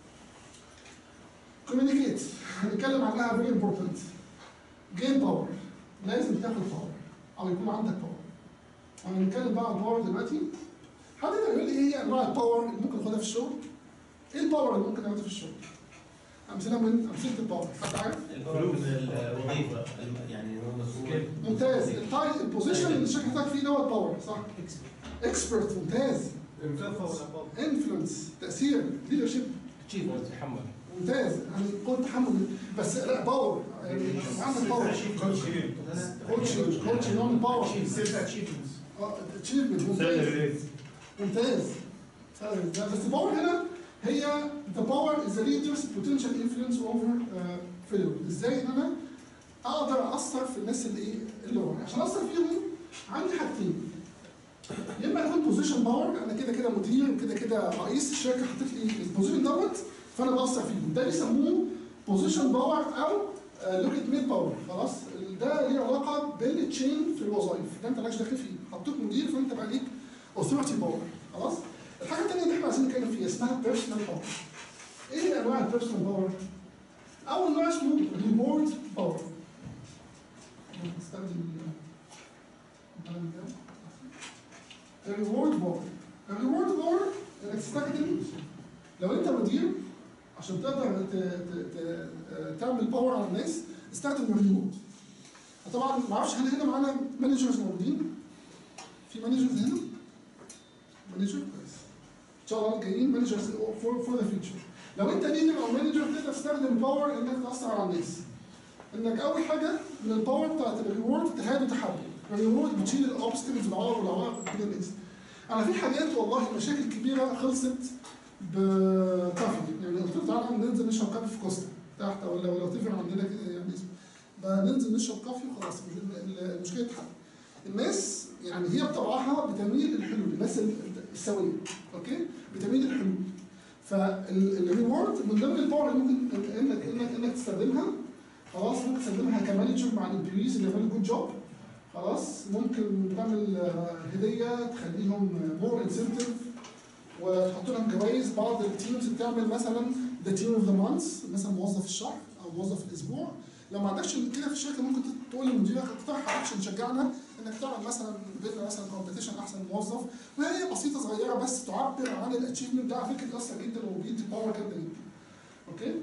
كوميونيكيت هنتكلم عنها فيري امبورتنت جين باور لازم تاخد باور او يكون عندك باور هنتكلم بقى عن الباور دلوقتي حد يقدر يقول لي ايه هي انواع الباور اللي ممكن ناخدها في الشغل؟ ايه الباور اللي ممكن ناخدها في الشغل؟ امثله من امثله الباور حد عارف؟ الفلوس الوظيفه الم- يعني هو مسؤول ممتاز التاي البوزيشن اللي الشركه بتاعك فيه دوت باور صح؟ اكسبرت ممتاز انفلونس تاثير ليدرشيب تشيف تحمل ممتاز يعني قوه تحمل بس لا باور يعني عندك باور كوتش كوتش نوع من باور سيلف اتشيفمنتس اتشيفمنت ممتاز ممتاز Salary. بس الباور هنا هي the power is the leader's potential influence over uh, failure ازاي ان انا اقدر اثر في الناس اللي ايه اللي ورايا عشان اثر فيهم عندي حاجتين يا اما اكون بوزيشن باور انا كده كده مدير وكده كده رئيس الشركه حطيت لي البوزيشن دوت فانا باثر فيهم ده بيسموه بوزيشن باور او لوكيت ميد باور خلاص ده ليه علاقه بالتشين في الوظائف ده انت مالكش دخل فيه حطيت مدير فانت بقى ليك اوثورتي باور خلاص الحاجه الثانيه اللي احنا عايزين نتكلم فيها اسمها بيرسونال باور ايه انواع البيرسونال باور اول نوع اسمه ريورد باور نستخدم القلم ده الريورد باور الريورد باور انك تستخدم لو انت مدير عشان تقدر ت- ت- ت- تعمل باور على الناس استخدم الريورد طبعا ما اعرفش هل هنا معانا مانجرز موجودين في مانجرز هنا مانجر كويس ان شاء الله جايين مانجرز فور فور ذا فيوتشر لو انت ليدر او مانجر تقدر تستخدم الباور انك تاثر على الناس انك اول حاجه من الباور بتاعت الريورد تهاد وتحدي الريورد بتشيل الاوبستكلز والعوائق والعوائق بين الناس انا في حاجات والله مشاكل كبيره خلصت بكافي يعني قلت له تعالى ننزل نشرب كافي في كوستا تحت ولا ولا تفر عندنا كده يعني اسم بقى ننزل نشرب كافي وخلاص ال- ال- المشكله اتحلت الناس يعني هي بطبعها بتميل للحلول الناس ال- السويه اوكي بتميل للحلول فالريورد من ضمن الباور اللي ممكن انك انك انك تستخدمها خلاص ممكن تستخدمها كمانجر مع الامبلويز اللي يعملوا جود جوب خلاص ممكن تعمل آه، هديه تخليهم مور انسنتيف وتحط لهم جوائز بعض التيمز بتعمل مثلا ذا تيم اوف ذا مانث مثلا موظف الشهر او موظف الاسبوع لو ما عندكش كده في الشركه ممكن تقول لمديرك اقترح اكشن شجعنا انك تعمل مثلا بينا مثلا كومبيتيشن احسن موظف وهي بسيطه صغيره بس تعبر عن الاتشيفمنت ده على فكره بيأثر جدا وبيدي باور جدا جدا اوكي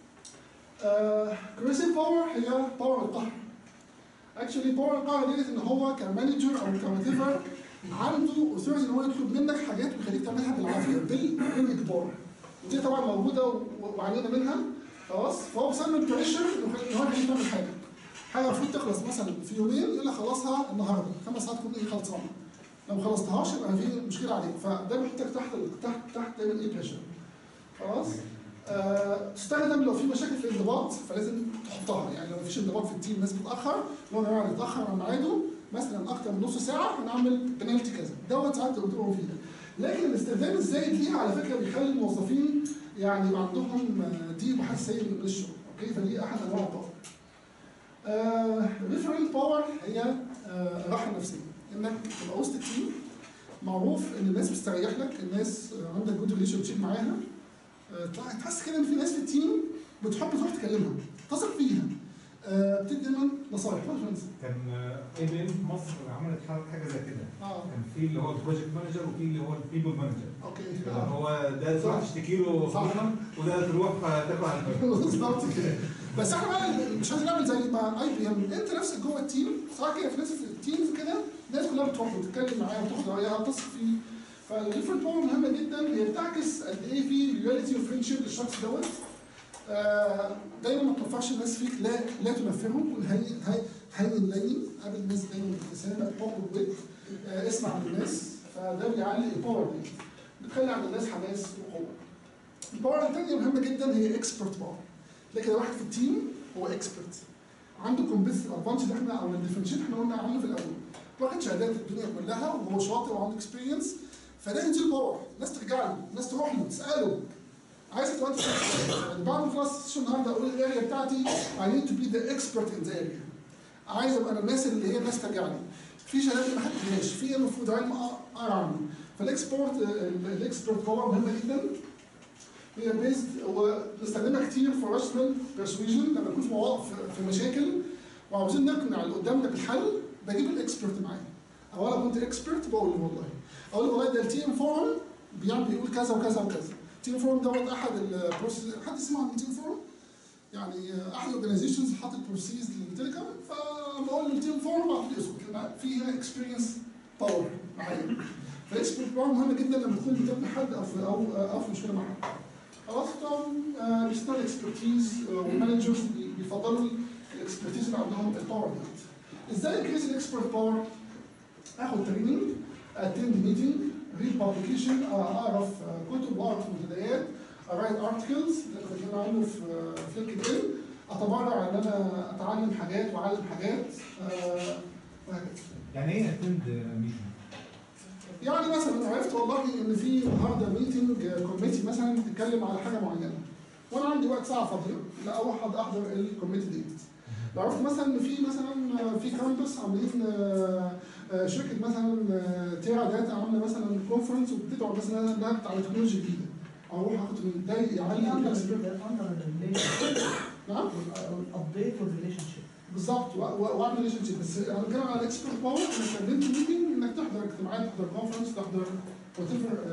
كريسيف باور هي باور القهر اكشولي باور القهر ديت ان هو كمانجر او كواتيفر عنده اوثورتي ان هو يطلب منك حاجات ويخليك تعملها بالعافيه بال- بالاجبار ودي طبعا موجوده و- وعانينا منها خلاص فهو بسبب البريشر ان هو يخليك تعمل حاجه حاجه المفروض تخلص مثلا في يومين يقول لك خلصها النهارده خمس ساعات تكون ايه خلصانه لو ما خلصتهاش يبقى في مشكله عليك فده بيحطك تحت تحت تحت دايما ايه بريشر خلاص آه، تستخدم لو في مشاكل في الانضباط فلازم تحطها يعني لو مفيش انضباط في التيم الناس بتتاخر لو انا يعني اتاخر عن ميعاده مثلا اكتر من نص ساعه هنعمل بنالتي كذا دوت ساعات بتبقوا فيه لكن الاستخدام الزايد ليها على فكره بيخلي الموظفين يعني يبقى عندهم آه، دي وحاسس سيء من الشغل اوكي فدي احد انواع الباور ريفرنت باور هي آه، الراحه النفسيه انك تبقى وسط التيم معروف ان الناس بتستريح لك الناس آه، عندك جود ريليشن شيب معاها آه، تع- تحس كده ان في ناس في التيم بتحب تروح تكلمها تثق فيها آه، بتدي دايما نصايح اتفضل يا فندم. كان اي بي ام في مصر عملت حاجه حاجة زي كده اه كان في اللي هو البروجكت مانجر وفي اللي هو البيبل مانجر اوكي اللي آه. هو ده تروح تشتكي له صح. خصوصا وده تروح تاكل على الباب بالظبط كده بس احنا بقى مش عايزين نعمل زي ما اي بي ام انت نفسك جوه التيم سواء كده في ناس في التيمز كده الناس كلها بتروح وتتكلم معاها وتاخد رايها وتثق فيه فالريفرنت باور مهمه جدا هي بتعكس قد ايه في رياليتي وفريندشيب للشخص دوت آه، دايما ما توفرش الناس فيك لا لا تنفرهم كن هين هين هين لين قابل الناس دايما بابتسامه بحب وبود آه، اسمع من الناس فده بيعلي الباور دي بتخلي عند الناس حماس وقوه الباور الثانيه مهمه جدا هي اكسبرت باور تلاقي كده واحد في التيم هو اكسبرت عنده كومبيتيتيف ادفانتج احنا او الديفرنشيت احنا قلنا عنه في الاول واخد شهادات الدنيا كلها وهو شاطر وعنده اكسبيرينس فده يديله باور الناس ترجع له الناس تروح له تساله عايز تبقى انت يعني بعد ما خلاص السيشن النهارده اقول الاريا بتاعتي I need to be the expert in the area عايز ابقى انا الناس اللي هي الناس ترجع لي في شهادات ما خدتهاش في المفروض علم اقرا عنه فالاكسبورت الاكسبرت باور مهمه جدا هي بيزد وبنستخدمها كتير في راشنال برسويجن لما نكون في مواقف في مشاكل وعاوزين نقنع اللي قدامنا بالحل بجيب الاكسبرت معايا او انا كنت اكسبرت بقول له والله اقول له والله ده التي ام فورم بيعمل بيقول كذا وكذا وكذا تيم فورم دوت احد البروسيس حد يسمع عن تيم فورم؟ يعني احد الاورجنايزيشنز حاطط بروسيس للتليكوم فبقول له التيم فورم بعد كده اسكت لأن في هنا اكسبيرينس باور معايا فالاكسبيرينس باور مهم جدا لما تكون بتبني حد او في او او في مشكله مع حد خلاص طبعا بيشتغل اكسبرتيز والمانجرز بيفضلوا الاكسبرتيز اللي عندهم الباور ديت ازاي انكريز الاكسبرت باور؟ اخد تريننج اتند ميتنج ريد بابليكيشن اعرف آه، كتب واعرف منتديات ارايت ارتكلز اللي كنا عامله في في لينكد ان اتبرع ان انا اتعلم حاجات واعلم حاجات آه، وهكذا يعني ايه اتند ميتنج؟ يعني مثلا عرفت والله ان في النهارده ميتنج كوميتي مثلا بتتكلم على حاجه معينه وانا عندي وقت ساعه فاضيه لا اروح احضر الكوميتي ديت لو عرفت مثلا ان في مثلا في كامبس عاملين آه، آه، شركه مثلا آه، تيرا داتا عامله مثلا كونفرنس وبتدعو مثلا انها على تكنولوجيا جديده اروح اخد من ده يعلي الإكسبيرينس. نعم الابديت والريليشن شيب بالظبط و- و- واعمل ريليشن شيب بس انا بتكلم على الاكسبرت باور انك استخدمت ميتنج انك تحضر اجتماعات تحضر كونفرنس تحضر وات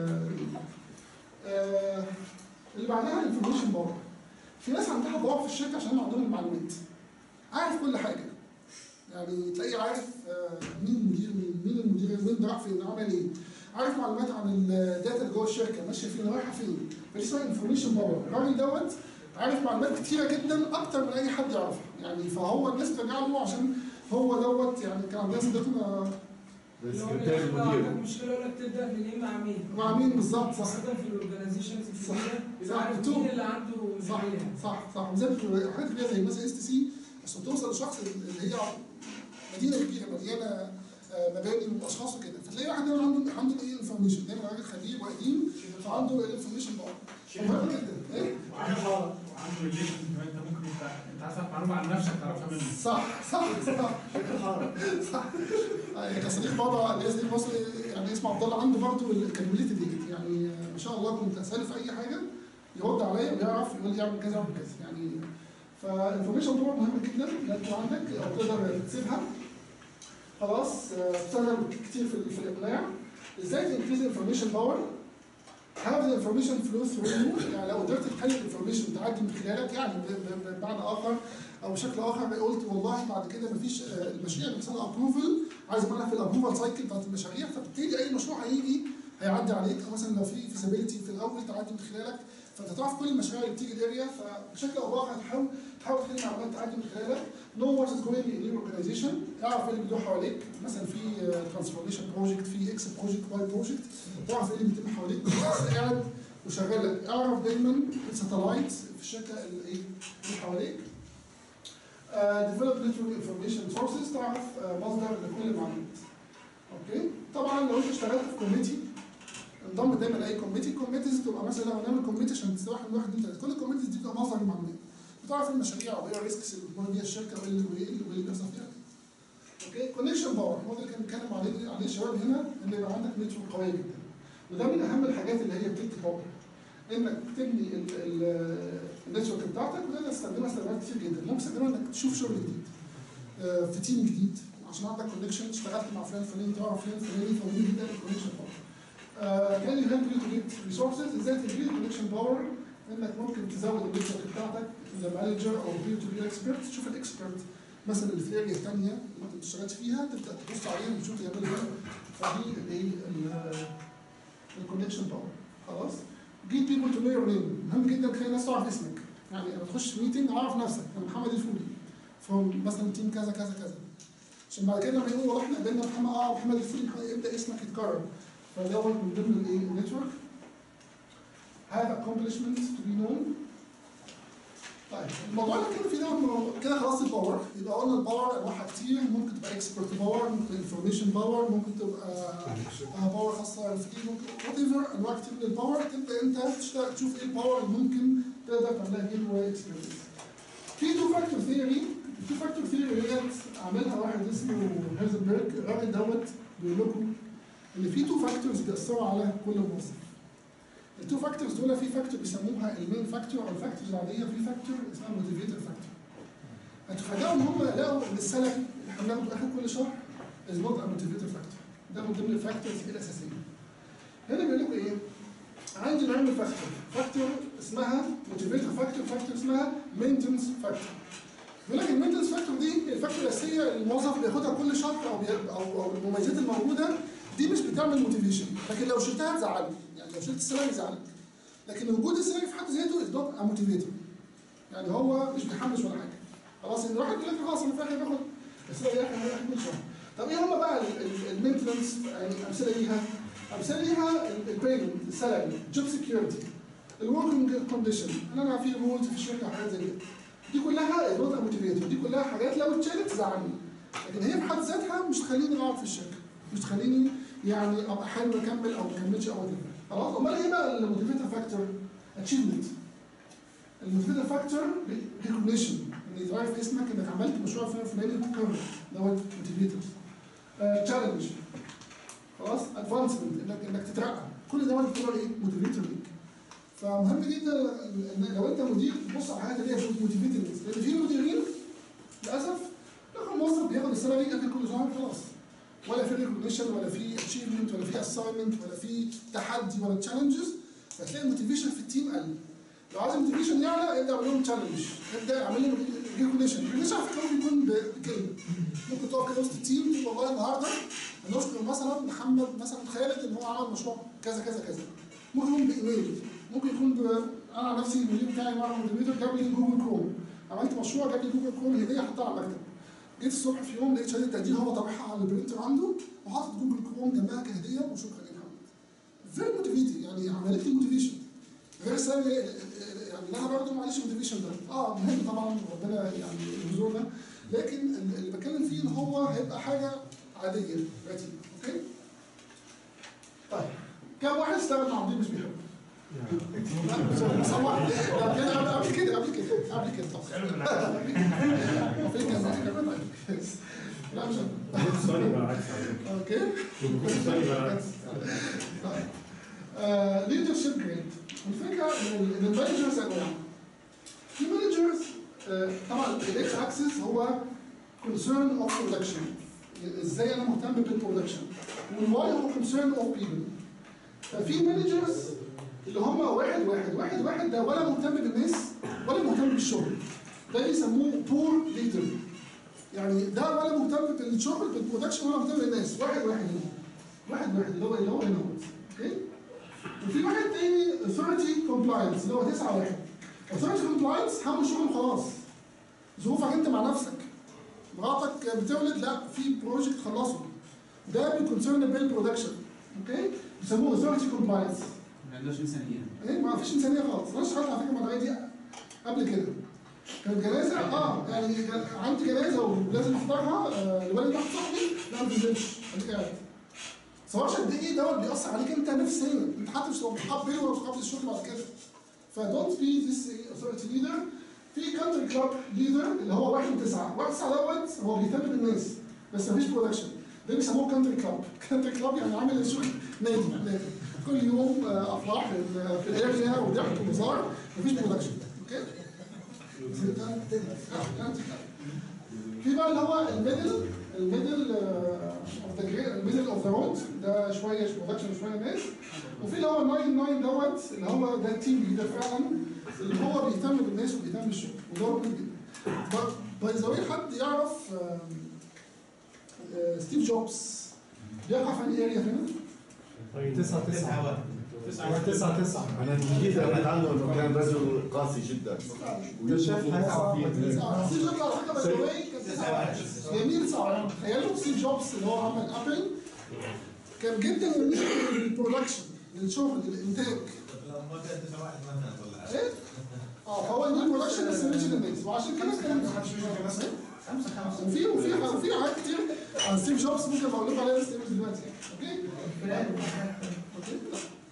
ايفر اللي بعدها الانفورميشن باور في ناس عندها باور في الشركه عشان هم عندهم المعلومات عارف كل حاجه يعني تلاقيه عارف آه، مين المدير مين مين المدير مين ده راح فين عمل ايه عارف معلومات عن الداتا اللي جوه الشركه ماشيه فين رايحه فين فدي اسمها انفورميشن باور الراجل دوت عارف معلومات كتيره جدا اكتر من اي حد يعرفها يعني فهو الناس بترجع له عشان هو دوت يعني كان عندنا صديقنا ده لو سكرتير لو المدير عندك مشكله يقول لك تبدا من مع مين؟ مع مين بالظبط صح خاصة في الاورجنايزيشنز صح الكبيره صح يبقى عارف بتوع. مين اللي عنده صح مشكله صح صح زي ما حاجات كبيره زي مثلا اس تي سي عشان توصل لشخص اللي هي مدينه كبيره مليانه آه، مباني واشخاص وكده فتلاقي واحد دايما عنده عنده ايه انفورميشن دايما راجل خبير وقديم فعنده الانفورميشن بقى مهم جدا ايه وعنده وعنده ريليشن كمان انت ممكن انت انت عارف معلومه عن نفسك تعرفها منه صح صح صح صح آه، كصديق بابا اللي صديق مصري يعني اسمه عبد الله عنده برضه الكابابيلتي دي يعني آه، ما شاء الله كنت اساله في اي حاجه يرد عليا ويعرف يقول لي اعمل كذا اعمل كذا يعني فالانفورميشن طبعا مهم جدا لازم تكون عندك او تقدر تسيبها خلاص آه، تستخدم كتير في, في الاقناع ازاي تنكريز انفورميشن باور have the information flow through you يعني لو قدرت تخلي الانفورميشن تعدي من خلالك يعني ب- ب- بمعنى اخر او بشكل اخر قلت والله بعد كده مفيش آه، المشاريع اللي بيحصل لها ابروفل عايز اعملها في الابروفال سايكل بتاعت المشاريع فبالتالي اي مشروع هيجي هيعدي عليك او مثلا لو في فيزابيلتي في الاول تعدي من خلالك فانت تعرف كل المشاريع اللي بتيجي الاريا فبشكل او باخر هتحاول تحاول تخلي المعلومات تعدي من خلالك نو وات از جوينج ان يور اورجانيزيشن اعرف ايه اللي بيدور حواليك مثلا في ترانسفورميشن بروجكت في اكس بروجكت واي بروجكت تعرف ايه اللي بيتم حواليك بس قاعد وشغال اعرف دايما الساتلايت في الشركه اللي ايه اللي حواليك ديفلوب نتورك انفورميشن سورسز تعرف آه، مصدر لكل المعلومات اوكي طبعا لو انت اشتغلت في كوميتي انضم دايما لاي كوميتي كوميتيز تبقى مثلا لو نعمل كوميتي عشان تستوحي من واحد انت كل الكوميتيز دي بتبقى مصدر المعلومات بتعرف المشاريع وايه الريسكس اللي بتمر بيها الشركه وايه اللي وايه اللي وايه اللي بيحصل فيها اوكي كونكشن باور هو ده اللي كان بنتكلم عليه عليه الشباب هنا ان يبقى عندك نتورك قويه جدا وده من اهم الحاجات اللي هي بتدي باور انك تبني ال- ال- النتورك بتاعتك وده تستخدمها استخدامات كتير جدا ممكن تستخدمها انك تشوف شغل جديد آه، في تيم جديد عشان عندك كونكشن اشتغلت مع فلان فلاني تعرف فلان فلاني فمهم جدا الكونكشن باور كان يهمك تو جيت ريسورسز ازاي تجيب الكونكشن باور انك ممكن تزود النتورك بتاعتك ذا مانجر او بير تو بير اكسبرت تشوف الاكسبرت مثلا اللي في الاريا الثانيه اللي انت ما اشتغلتش فيها تبدا تبص عليهم وتشوف يعملوا ايه فدي الايه الكونكشن باور خلاص جيت بيبول تو نو يور نيم مهم جدا تخلي الناس تعرف اسمك يعني لما تخش ميتنج اعرف نفسك انا محمد الفولي فروم مثلا تيم كذا كذا كذا عشان بعد كده لما يقولوا والله احنا قابلنا محمد اه محمد الفولي يبدا اسمك يتكرر فده برضه من ضمن الايه النتورك have accomplishments to be known طيب الموضوع اللي كان فيه ده إنه كده خلاص الباور يبقى قلنا الباور انواعها كتير ممكن تبقى اكسبرت باور ممكن انفورميشن باور ممكن تبقى باور خاصه في وات ايفر انواع كتير من الباور تبدا انت تشتغل تشوف ايه الباور اللي ممكن تقدر تعملها جيم واي اكسبيرينس في تو فاكتور ثيوري التو فاكتور ثيوري ديت عاملها واحد اسمه هيرزنبرج الراجل دوت بيقول لكم ان في تو فاكتورز بيأثروا على كل موظف التو فاكتورز دول في فاكتور بيسموها المين فاكتور او الفاكتورز العاديه في فاكتور اسمها موتيفيتور فاكتور هتفاجئوا ان هم لقوا ان السلف اللي احنا بناخده اخر كل شهر از نوت موتيفيتور فاكتور ده من ضمن الفاكتورز الاساسيه هنا بيقول لكم ايه عندي نعمل فاكتور فاكتور اسمها موتيفيتور فاكتور فاكتور اسمها مينتنس فاكتور بيقول لك المينتنس فاكتور دي الفاكتور الاساسيه اللي الموظف بياخدها كل شهر او بي- او او المميزات الموجوده دي مش بتعمل موتيفيشن لكن لو شلتها تزعلك يعني لو شلت السلام يزعلك لكن وجود السلام في حد ذاته از نوت موتيفيتور يعني هو مش بيحمس ولا حاجه خلاص ان الواحد يقول لك خلاص انا في الاخر باخد السلام دي احنا هناخد كل شهر طب ايه هم بقى المينتنس يعني امثله ليها امثله ليها البيمنت السالري جوب سكيورتي الوركينج كونديشن ان انا في رولز في الشركه وحاجات زي كده دي كلها از نوت موتيفيتور دي كلها حاجات لو اتشالت تزعلني لكن هي في حد ذاتها مش تخليني اقعد في الشركه مش تخليني يعني ابقى حابب اكمل او ما اكملش او whatever. خلاص امال ايه بقى الموتيفيتور فاكتور؟ اتشيفمنت الموتيفيتور فاكتور ريكوجنيشن ان يتعرف اسمك انك عملت مشروع فلان فلاني وتكرر دوت موتيفيتور تشالنج خلاص ادفانسمنت انك انك تترقى كل ده يعتبر ايه موتيفيتور ليك فمهم جدا ان لو انت مدير تبص على الحاجات اللي هي موتيفيتور لان في مديرين للاسف ياخد موظف بياخد السالري اخر كل شهر خلاص ولا في ريكوجنيشن ولا في اتشيفمنت ولا في اساينمنت ولا في تحدي ولا تشالنجز فتلاقي الموتيفيشن في التيم قل لو عايز الموتيفيشن يعلى ابدا اعمل لهم تشالنج ابدا اعمل لهم ريكوجنيشن ريكوجنيشن على فكره ممكن يكون بكلمه ممكن تقف كده وسط التيم تقول والله النهارده هنشكر مثلا محمد مثلا خالد ان هو عمل مشروع كذا كذا كذا ممكن يكون بايميل ممكن يكون ب... انا عن نفسي المدير بتاعي مره مودريتور جاب لي جوجل كروم عملت مشروع جاب لي جوجل كروم هديه حطها على المكتب جيت الصبح في يوم لقيت شهاده تقدير هو طابعها على البرينتر عنده وحاطط جوجل تليفون جنبها كهديه وشكرا يا محمد فيري موتيفيتد يعني عملت لي موتيفيشن غير السبب يعني اللي انا باخده معلش موتيفيشن ده اه مهم طبعا ربنا يعني يرزقنا لكن اللي بتكلم فيه ان هو هيبقى حاجه عاديه رتيبه اوكي طيب كم واحد اشتغل مع مدير مش بيحبه؟ لا صباح لا كده قبل كده قبل كده قبل كده طب في كمان في كمان طيب. لا مش أنا. سوري بقى عكس على فكرة. اوكي سوري بقى عكس ليدرشيب جريد الفكره ان إن المانجرز انواع في مانجرز طبعا الاكس اكسس هو concern of production ازاي انا مهتم بالبرودكشن والواي هو concern of people ففي مانجرز اللي هم واحد واحد واحد واحد ده ولا مهتم بالناس ولا مهتم بالشغل ده بيسموه بور ليدر يعني ده ولا مهتم بالشغل بالبرودكشن ولا مهتم بالناس واحد واحد هنا واحد واحد اللي هو اللي هو هنا اهو. اوكي وفي واحد تاني authority compliance اللي هو 9 واحد authority compliance هم شغل خلاص ظروفك انت مع نفسك مراتك بتولد لا في بروجكت خلصه ده بيكونسيرن بالبرودكشن اوكي بيسموه authority compliance ما عندوش انسانيه ايه ما فيش انسانيه خالص انا اشتغلت على فكره مع النوعيه دي قبل كده كانت جنازه اه يعني كان عندي جنازه ولازم احضرها آه لوالد واحد صاحبي لا ما تنزلش خليك قاعد سواء قد ايه دوت بيأثر عليك انت نفسيا انت حتى مش لو متقبل ولا متقبل الشغل بعد كده فدونت بي ذيس authority ليدر في كانتري كلاب ليدر اللي هو واحد وتسعه واحد وتسعه دوت هو بيهتم بالناس بس مفيش برودكشن ده بيسموه كانتري كلاب كانتري كلاب يعني عامل الشغل نادي نادي كل يوم آه، افراح في- في الاريا وضحك وهزار مفيش برودكشن اوكي في بقى اللي هو الميدل الميدل اوف ذا الميدل اوف ذا رود ده شويه برودكشن وشويه ناس وفي اللي هو 99 دوت اللي هو ده التيم ليدر فعلا اللي هو بيهتم بالناس وبيهتم بالشغل وده مهم جدا باي ذا واي حد يعرف آه، آه، ستيف جوبز بيقع في انهي اريا هنا؟ تسعة تسعة تسعة تسعة تسعة انا الجديد اللي عنده انه كان رجل قاسي جدا ويشوف آه، ستيف جوبز على فكره باي ذا واي كان تسعة واحد. جميل صعب تخيلوا ستيف جوبز اللي هو عمل ابل كان جدا يميل للبرودكشن للشغل للانتاج ايه؟ اه فهو يميل برودكشن بس مش للناس وعشان كده كان خمسة خمسة وفي وفي وفي حاجات كتير عن ستيف جوبز ممكن اقول لكم عليها بس مش دلوقتي يعني اوكي؟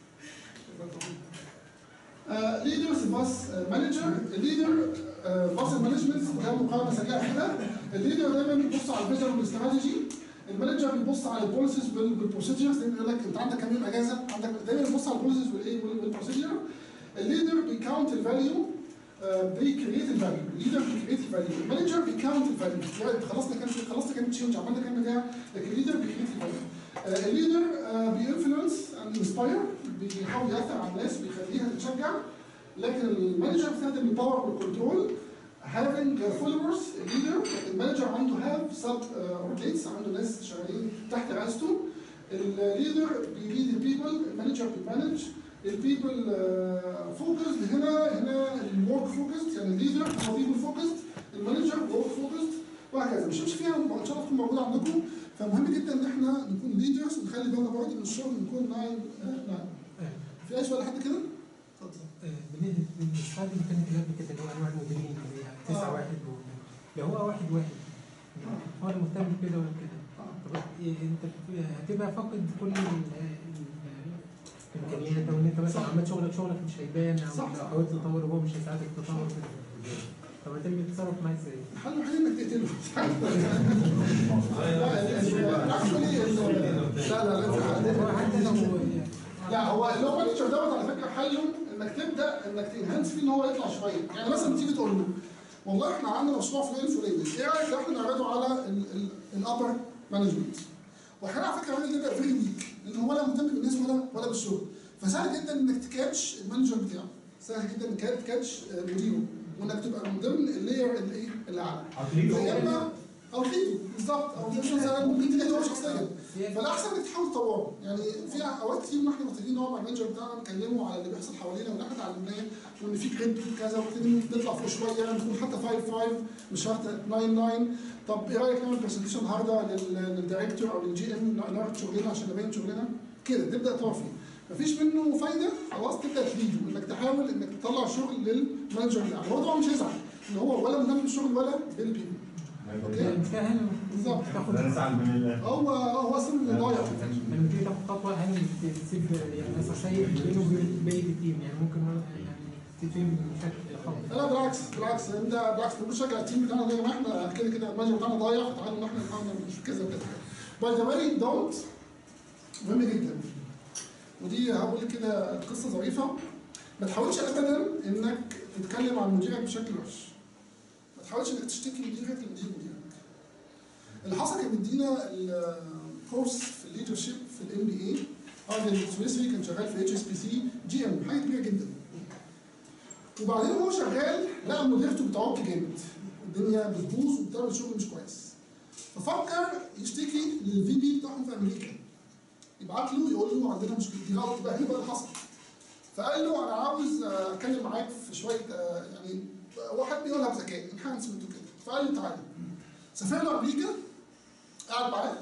ليدرز باس مانجر الليدر باس مانجمنت ده مقارنه سريعه كده الليدر دايما بيبص على الفيجن والاستراتيجي المانجر بيبص على البوليسيز والبروسيجرز دايما يقول لك انت عندك كام يوم اجازه عندك دايما بيبص على البوليسيز والايه والبروسيجر الليدر بيكاونت الفاليو بيكريت الفاليو الليدر بيكريت الفاليو المانجر بيكاونت الفاليو يعني خلصنا كام خلصنا كام تشينج عملنا كام بتاع لكن الليدر بيكريت الفاليو الليدر بينفلونس اند انسباير بيحاول ياثر على الناس بيخليها تتشجع لكن المانجر بيستخدم الباور والكنترول having followers leader المانجر عنده have sub ordinates عنده ناس شغالين تحت رئاسته الليدر بيليد البيبل المانجر بيمانج البيبل فوكسد هنا هنا الورك فوكسد يعني الليدر هو بيبل فوكسد المانجر ورك فوكسد وهكذا مش مش فيها ان شاء الله تكون موجوده عندكم فمهم جدا ان احنا نكون ليدرز ونخلي بالنا برضه من الشغل نكون ناين ناين في اي سؤال لحد كده؟ بنستخدم كان قبل كده اللي هو انواع المديرين اللي هي تسعة واحد و- اللي هو واحد واحد هو اللي مهتم بكده وكده طب إيه انت بت- هتبقى فاقد كل ال- ال- الامكانيات او ان انت مثلا عملت شغلك شغلك مش هيبان او صح. لو حاولت تطور وهو مش هيساعدك تطور كده طب هتم تتصرف معاه ازاي؟ الحل الوحيد انك تقتله لا لا لا حتى لو لا هو اللي هو مانجر دوت على فكره حله انك تبدا انك تنهانس فيه ان هو يطلع شويه يعني مثلا تيجي تقول له والله احنا عندنا مشروع فلان فلاني ايه رايك لو احنا نعرضه على الابر مانجمنت واحيانا على فكره الراجل ده بيبقى فيري ويك لان هو لا مهتم بالناس ولا ولا بالشغل فسهل جدا انك تكاتش المانجر بتاعه سهل جدا انك تكاتش آه، مديره وانك تبقى من ضمن اللاير اللي ايه اللي اعلى أو تريده هو. يا اما او تريده بالظبط او مش مثلا ممكن تلاقيه هو شخصيا فالاحسن انك تحاول تطوره يعني في اوقات كتير واحنا محتاجين نقعد مع المانجر بتاعنا نكلمه على اللي بيحصل حوالينا واللي احنا اتعلمناه وان في جريد كذا وابتدي نطلع فوق شويه نكون حتى 5 5 مش شرط 9 9 طب ايه رايك نعمل برزنتيشن النهارده لل- للدايركتور او للجي ام نعرض شغلنا عشان نبين شغلنا كده تبدا تطور فيه مفيش منه فايده خلاص تبدا تليده انك تحاول انك تطلع شغل للمانجر بتاعك هو طبعا مش هيزعل ان هو ولا مهتم بالشغل ولا بالبيبل اوكي فاهم بالظبط تاخد هو هو اصلا اللي ضايع لما تيجي تاخد خطوه هل تسيب يعني اساسيه بينه وبين بقيه التيم يعني ممكن يعني تتم بشكل خاطئ لا بالعكس بالعكس انت بالعكس انت بتشجع التيم بتاعنا زي ما احنا كده كده المانجر بتاعنا ضايع فتعالوا ان احنا نحاول نعمل كذا وكذا باي ذا واي دونت مهم جدا ودي هقول كده قصه ظريفه ما تحاولش ابدا انك تتكلم عن مديرك بشكل وحش ما تحاولش انك تشتكي مديرك لمدير مديرك اللي حصل كان مدينا الكورس في الليدرشيب في الام بي اي راجل سويسري كان شغال في اتش اس بي سي جي ام حاجه كبيره جدا وبعدين هو شغال لقى مديرته بتعك جامد الدنيا بتبوظ وبتعمل شغل مش كويس ففكر يشتكي للفي بي بتاعهم في امريكا يبعت له يقول له عندنا مشكله دي غلط بقى هنا بقى اللي حصل فقال له انا عاوز آه، اتكلم معاك في شويه آه، يعني واحد بيقولها بذكاء انحانسمنت وكده فقال له تعالى سافر له امريكا قعد معاه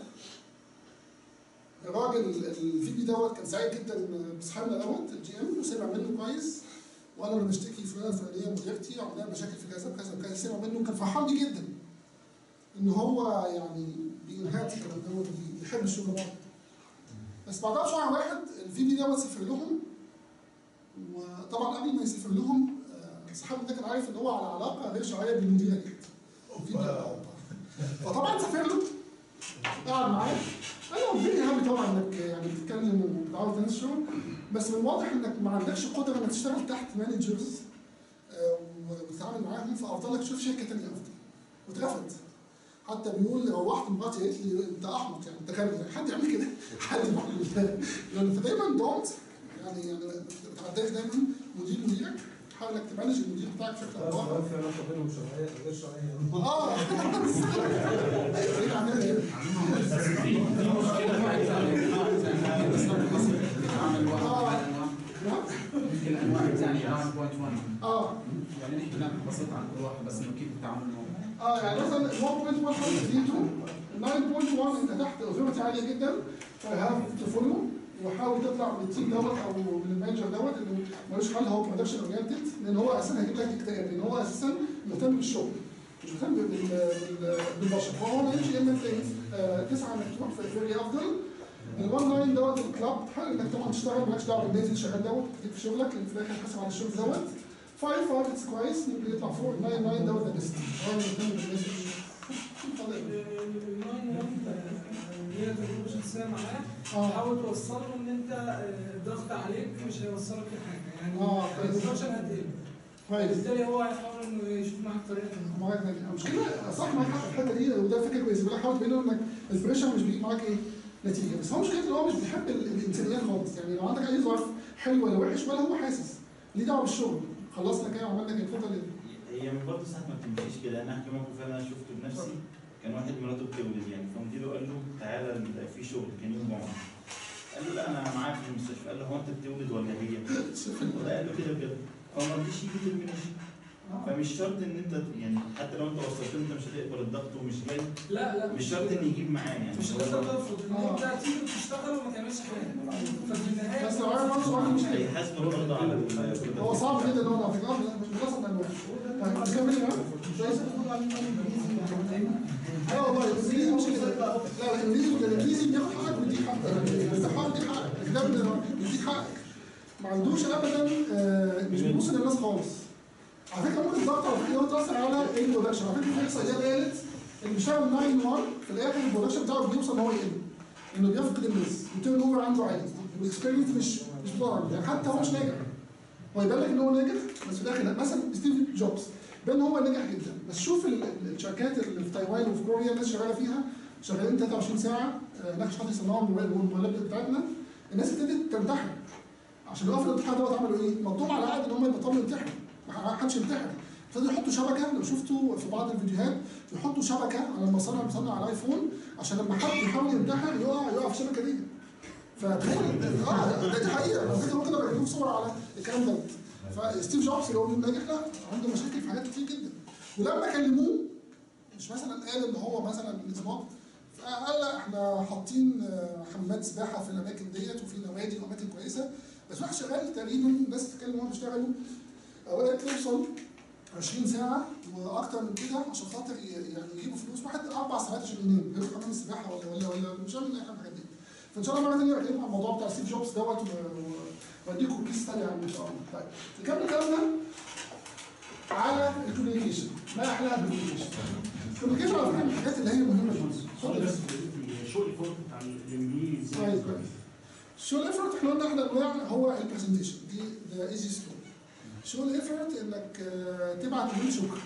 الراجل الفي بي دوت كان سعيد جدا بصاحبنا دوت الجي ام وسمع منه كويس وانا اللي بشتكي فلان الفلانيه مديرتي وعندنا مشاكل في كذا وكذا وكذا سمع منه كان فرحان بيه جدا ان هو يعني بينهات الكلام دوت بيحب الشغل ده بس بعدها بشهر واحد الفي بي دوت سافر لهم وطبعا قبل ما يسافر لهم آه، صاحبنا ده كان عارف ان هو على علاقه غير شرعيه بالمديره ديت فطبعا سافر له قعد معاه قال له فيري هابي طبعا انك يعني بتتكلم وبتعاود تنسى الشغل بس من الواضح انك ما عندكش قدره انك تشتغل تحت مانجرز وتتعامل معاهم فافضل لك تشوف شركه ثانيه افضل واترفض حتى بيقول روحت مراتي قالت لي انت احمق يعني انت غبي يعني حد يعمل كده حد يعمل كده يعني فدايما دونت يعني يعني ما تعداش دايما مدير مديرك حاول انك تمانج المدير بتاعك بشكل او باخر في علاقه بينهم شرعيه غير شرعيه اه بعيد عننا كده يمكن الانواع الثانيه 9.1 اه يعني نحكي نبذه بسيطه عن كل واحد بس انه كيف التعامل معه اه يعني مثلا 1.1 9.1 انت تحت اوثورتي عاليه جدا فهاف تفولو وحاول تطلع من التيم دوت او من المانجر دوت انه ملوش حل هو برودكشن اورينتد لان هو اساسا هيجيب لك اكتئاب لان هو اساسا مهتم بالشغل مش مهتم بال- بال- بالبشر فهو ما يمشي اما انت تسعى انك تروح في فريق افضل الوان لاين دوت الكلاب حلو انك طبعا تشتغل مالكش دعوه بالنازل شغال دوت تجيب في شغلك لان في الاخر هتحاسب على الشغل دوت فايف فايف اتس كويس ممكن يطلع فوق 9 9 دوت ذا بيست هو مهتم بالناس هي تجربه شخصيه معاه حاول توصل له ان انت آه، الضغط عليك مش هيوصلك لحاجه يعني اه كويس. البرودكشن هتقل كويس. بالتالي هو هيحاول انه يشوف معاك طريقه معاك ناجح المشكله صح معاك حق في الحته دي وده فكره كويسه بيقول لك حاول تبين له انك البريشر مش بيجيب معاك ايه نتيجه بس هو مشكلته ان هو مش بيحب ال- الانسانيات خالص يعني لو عندك اي ظرف حلو ولا وحش ولا هو حاسس ليه دعوه بالشغل خلصنا كده وعملنا كده اتفضل يا هي من برضه ساعات ما بتمشيش كده انا احكي موقف انا شفته بنفسي كان واحد مراته بتولد يعني فمديره قال له تعالى ال- في شغل كان يوم جمعه قال له لا انا معاك في المستشفى قال له هو انت بتولد ولا هي؟ وده قال له كده بجد هو ما رضيش يجي ترمينيشن فمش شرط ان انت يعني حتى لو انت وصلت له انت مش هتقبل الضغط ومش جاي لا لا مش شرط ان يجيب معاه يعني مش هو- لازم ترفض ان انت تيجي وتشتغل وما تعملش حاجه ففي النهايه بس لو عمل نفسه واحد مش كده. هيحاسبك برضه على ال- هو صعب جدا ان هو على فكره مش بنقصد من الوحش طيب نكمل يا جماعه لا والله الانجليزي مش كده لا لا الانجليزي الانجليزي بياخد حقك ويديك حقك انت حاول تديك حقك الكتاب بيديك حقك ما عندوش ابدا آه، مش بيبص للناس خالص على فكره ممكن الضغط على فكره هو تاثر على البرودكشن على فكره في احصائيات قالت اللي بيشتغل 9 1 في الاخر البرودكشن بتاعه بيوصل ان هو يقل انه بيفقد الناس التيرن اوفر عنده عالي والاكسبيرينس مش مش بتعرف يعني حتى هو مش ناجح هو يبان لك ان هو ناجح بس في الاخر لا مثلا ستيف جوبز بان هو ناجح جدا بس شوف ال- ال- الشركات اللي في تايوان وفي كوريا الناس شغاله فيها شغالين 23 ساعه آه، ناقش حد يصنعوا المولات بتاعتنا الناس ابتدت تنتحر عشان يقفوا الامتحان دوت عملوا ايه؟ مطلوب على عقد ان هم يبطلوا يمتحنوا ما حدش يمتحن ابتدوا يحطوا شبكه لو شفتوا في بعض الفيديوهات يحطوا شبكه على المصانع المصنع على الايفون عشان لما حد يحاول ينتحر يقع يقع في الشبكه دي فتخيل اه ده- دي حقيقه لو كده ممكن ابقى اجيب صور على الكلام ده فستيف جوبز اللي هو ناجح لا عنده مشاكل في حاجات كتير جدا ولما كلموه مش مثلا قال ان هو مثلا نظام فقال لا احنا حاطين آه، حمامات سباحه في الاماكن ديت وفي نوادي واماكن كويسه بس واحد شغال تقريبا الناس بتتكلم وهم بيشتغلوا اوقات توصل 20 ساعه واكتر من كده عشان خاطر ي- يعني يجيبوا فلوس واحد اربع ساعات عشان ينام غير حمام السباحه ولا ولا ولا مش عارف اي حاجه من الحاجات دي فان شاء الله مره ثانيه بكلمكم عن الموضوع بتاع ستيف جوبز دوت و- و- واديكم كيس ثانيه عنه ان شاء الله طيب نكمل كلامنا على الكوميونيكيشن ما احلاها بالكوميونيكيشن الكوميونيكيشن على فكره من الحاجات اللي هي مهمه جدا سؤال بس في الشغل الفورم بتاع الانجليزي كويس كويس شو الايفورت احنا قلنا احنا انواع هو البرزنتيشن دي ذا ايزي ستور شو الايفورت انك آه، تبعت ايميل شكر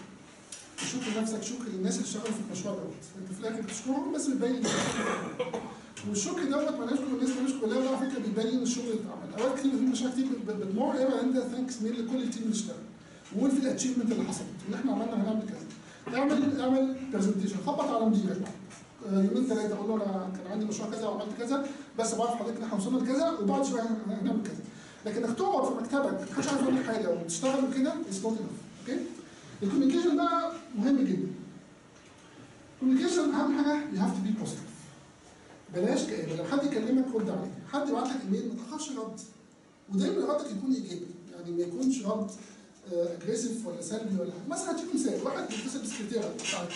شكر لنفسك شكر للناس اللي اشتغلوا في المشروع دوت انت في الاخر بتشكرهم بس بتبين إنك بتشكرهم. والشكر دوت ما نشكر الناس ما نشكر الله ده على فكره بيبين إن الشغل اللي اتعمل اوقات كتير في مشاريع كتير بت- بتمر يبقى انت ثانكس ميل لكل التيم اللي اشتغل وقول في الاتشيفمنت اللي حصلت ان احنا عملنا هنعمل كذا اعمل اعمل برزنتيشن خبط على مديرك آه، يومين ثلاثه اقول له انا كان عندي مشروع كذا وعملت كذا بس بعرف حضرتك ان احنا وصلنا لكذا وبعد شويه هن- هنعمل كذا لكن انك تقعد في مكتبك محدش عارف يعمل حاجه وتشتغل وكده از نوت انف اوكي الكوميونيكيشن ده مهم جدا الكوميونيكيشن اهم حاجه يو هاف تو بي بوزيتيف بلاش كآبه لو حد يكلمك رد عليه حد يبعت لك ايميل ما تاخرش رد ودايما ردك يكون ايجابي يعني ما يكونش رد اجريسيف ولا سلبي ولا حاجه مثلا هديك مثال واحد بيتصل بالسكرتيره بتاعت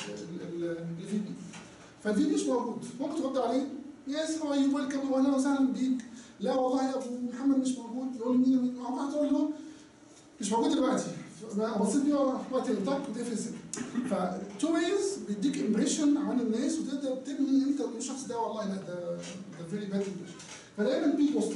الفي بي فالفي بي مش موجود ممكن ترد عليه يس هو يو ويلكم واهلا وسهلا بيك لا والله يا ابو محمد مش موجود يقول له مين مين هو تقول له مش موجود دلوقتي بصيت بيه وقت الطاق وتقفل السكه فتو ويز بيديك امبريشن عن الناس وتقدر تبني انت الشخص ده والله لا ده ده فيري باد فدايما بي بوزيتيف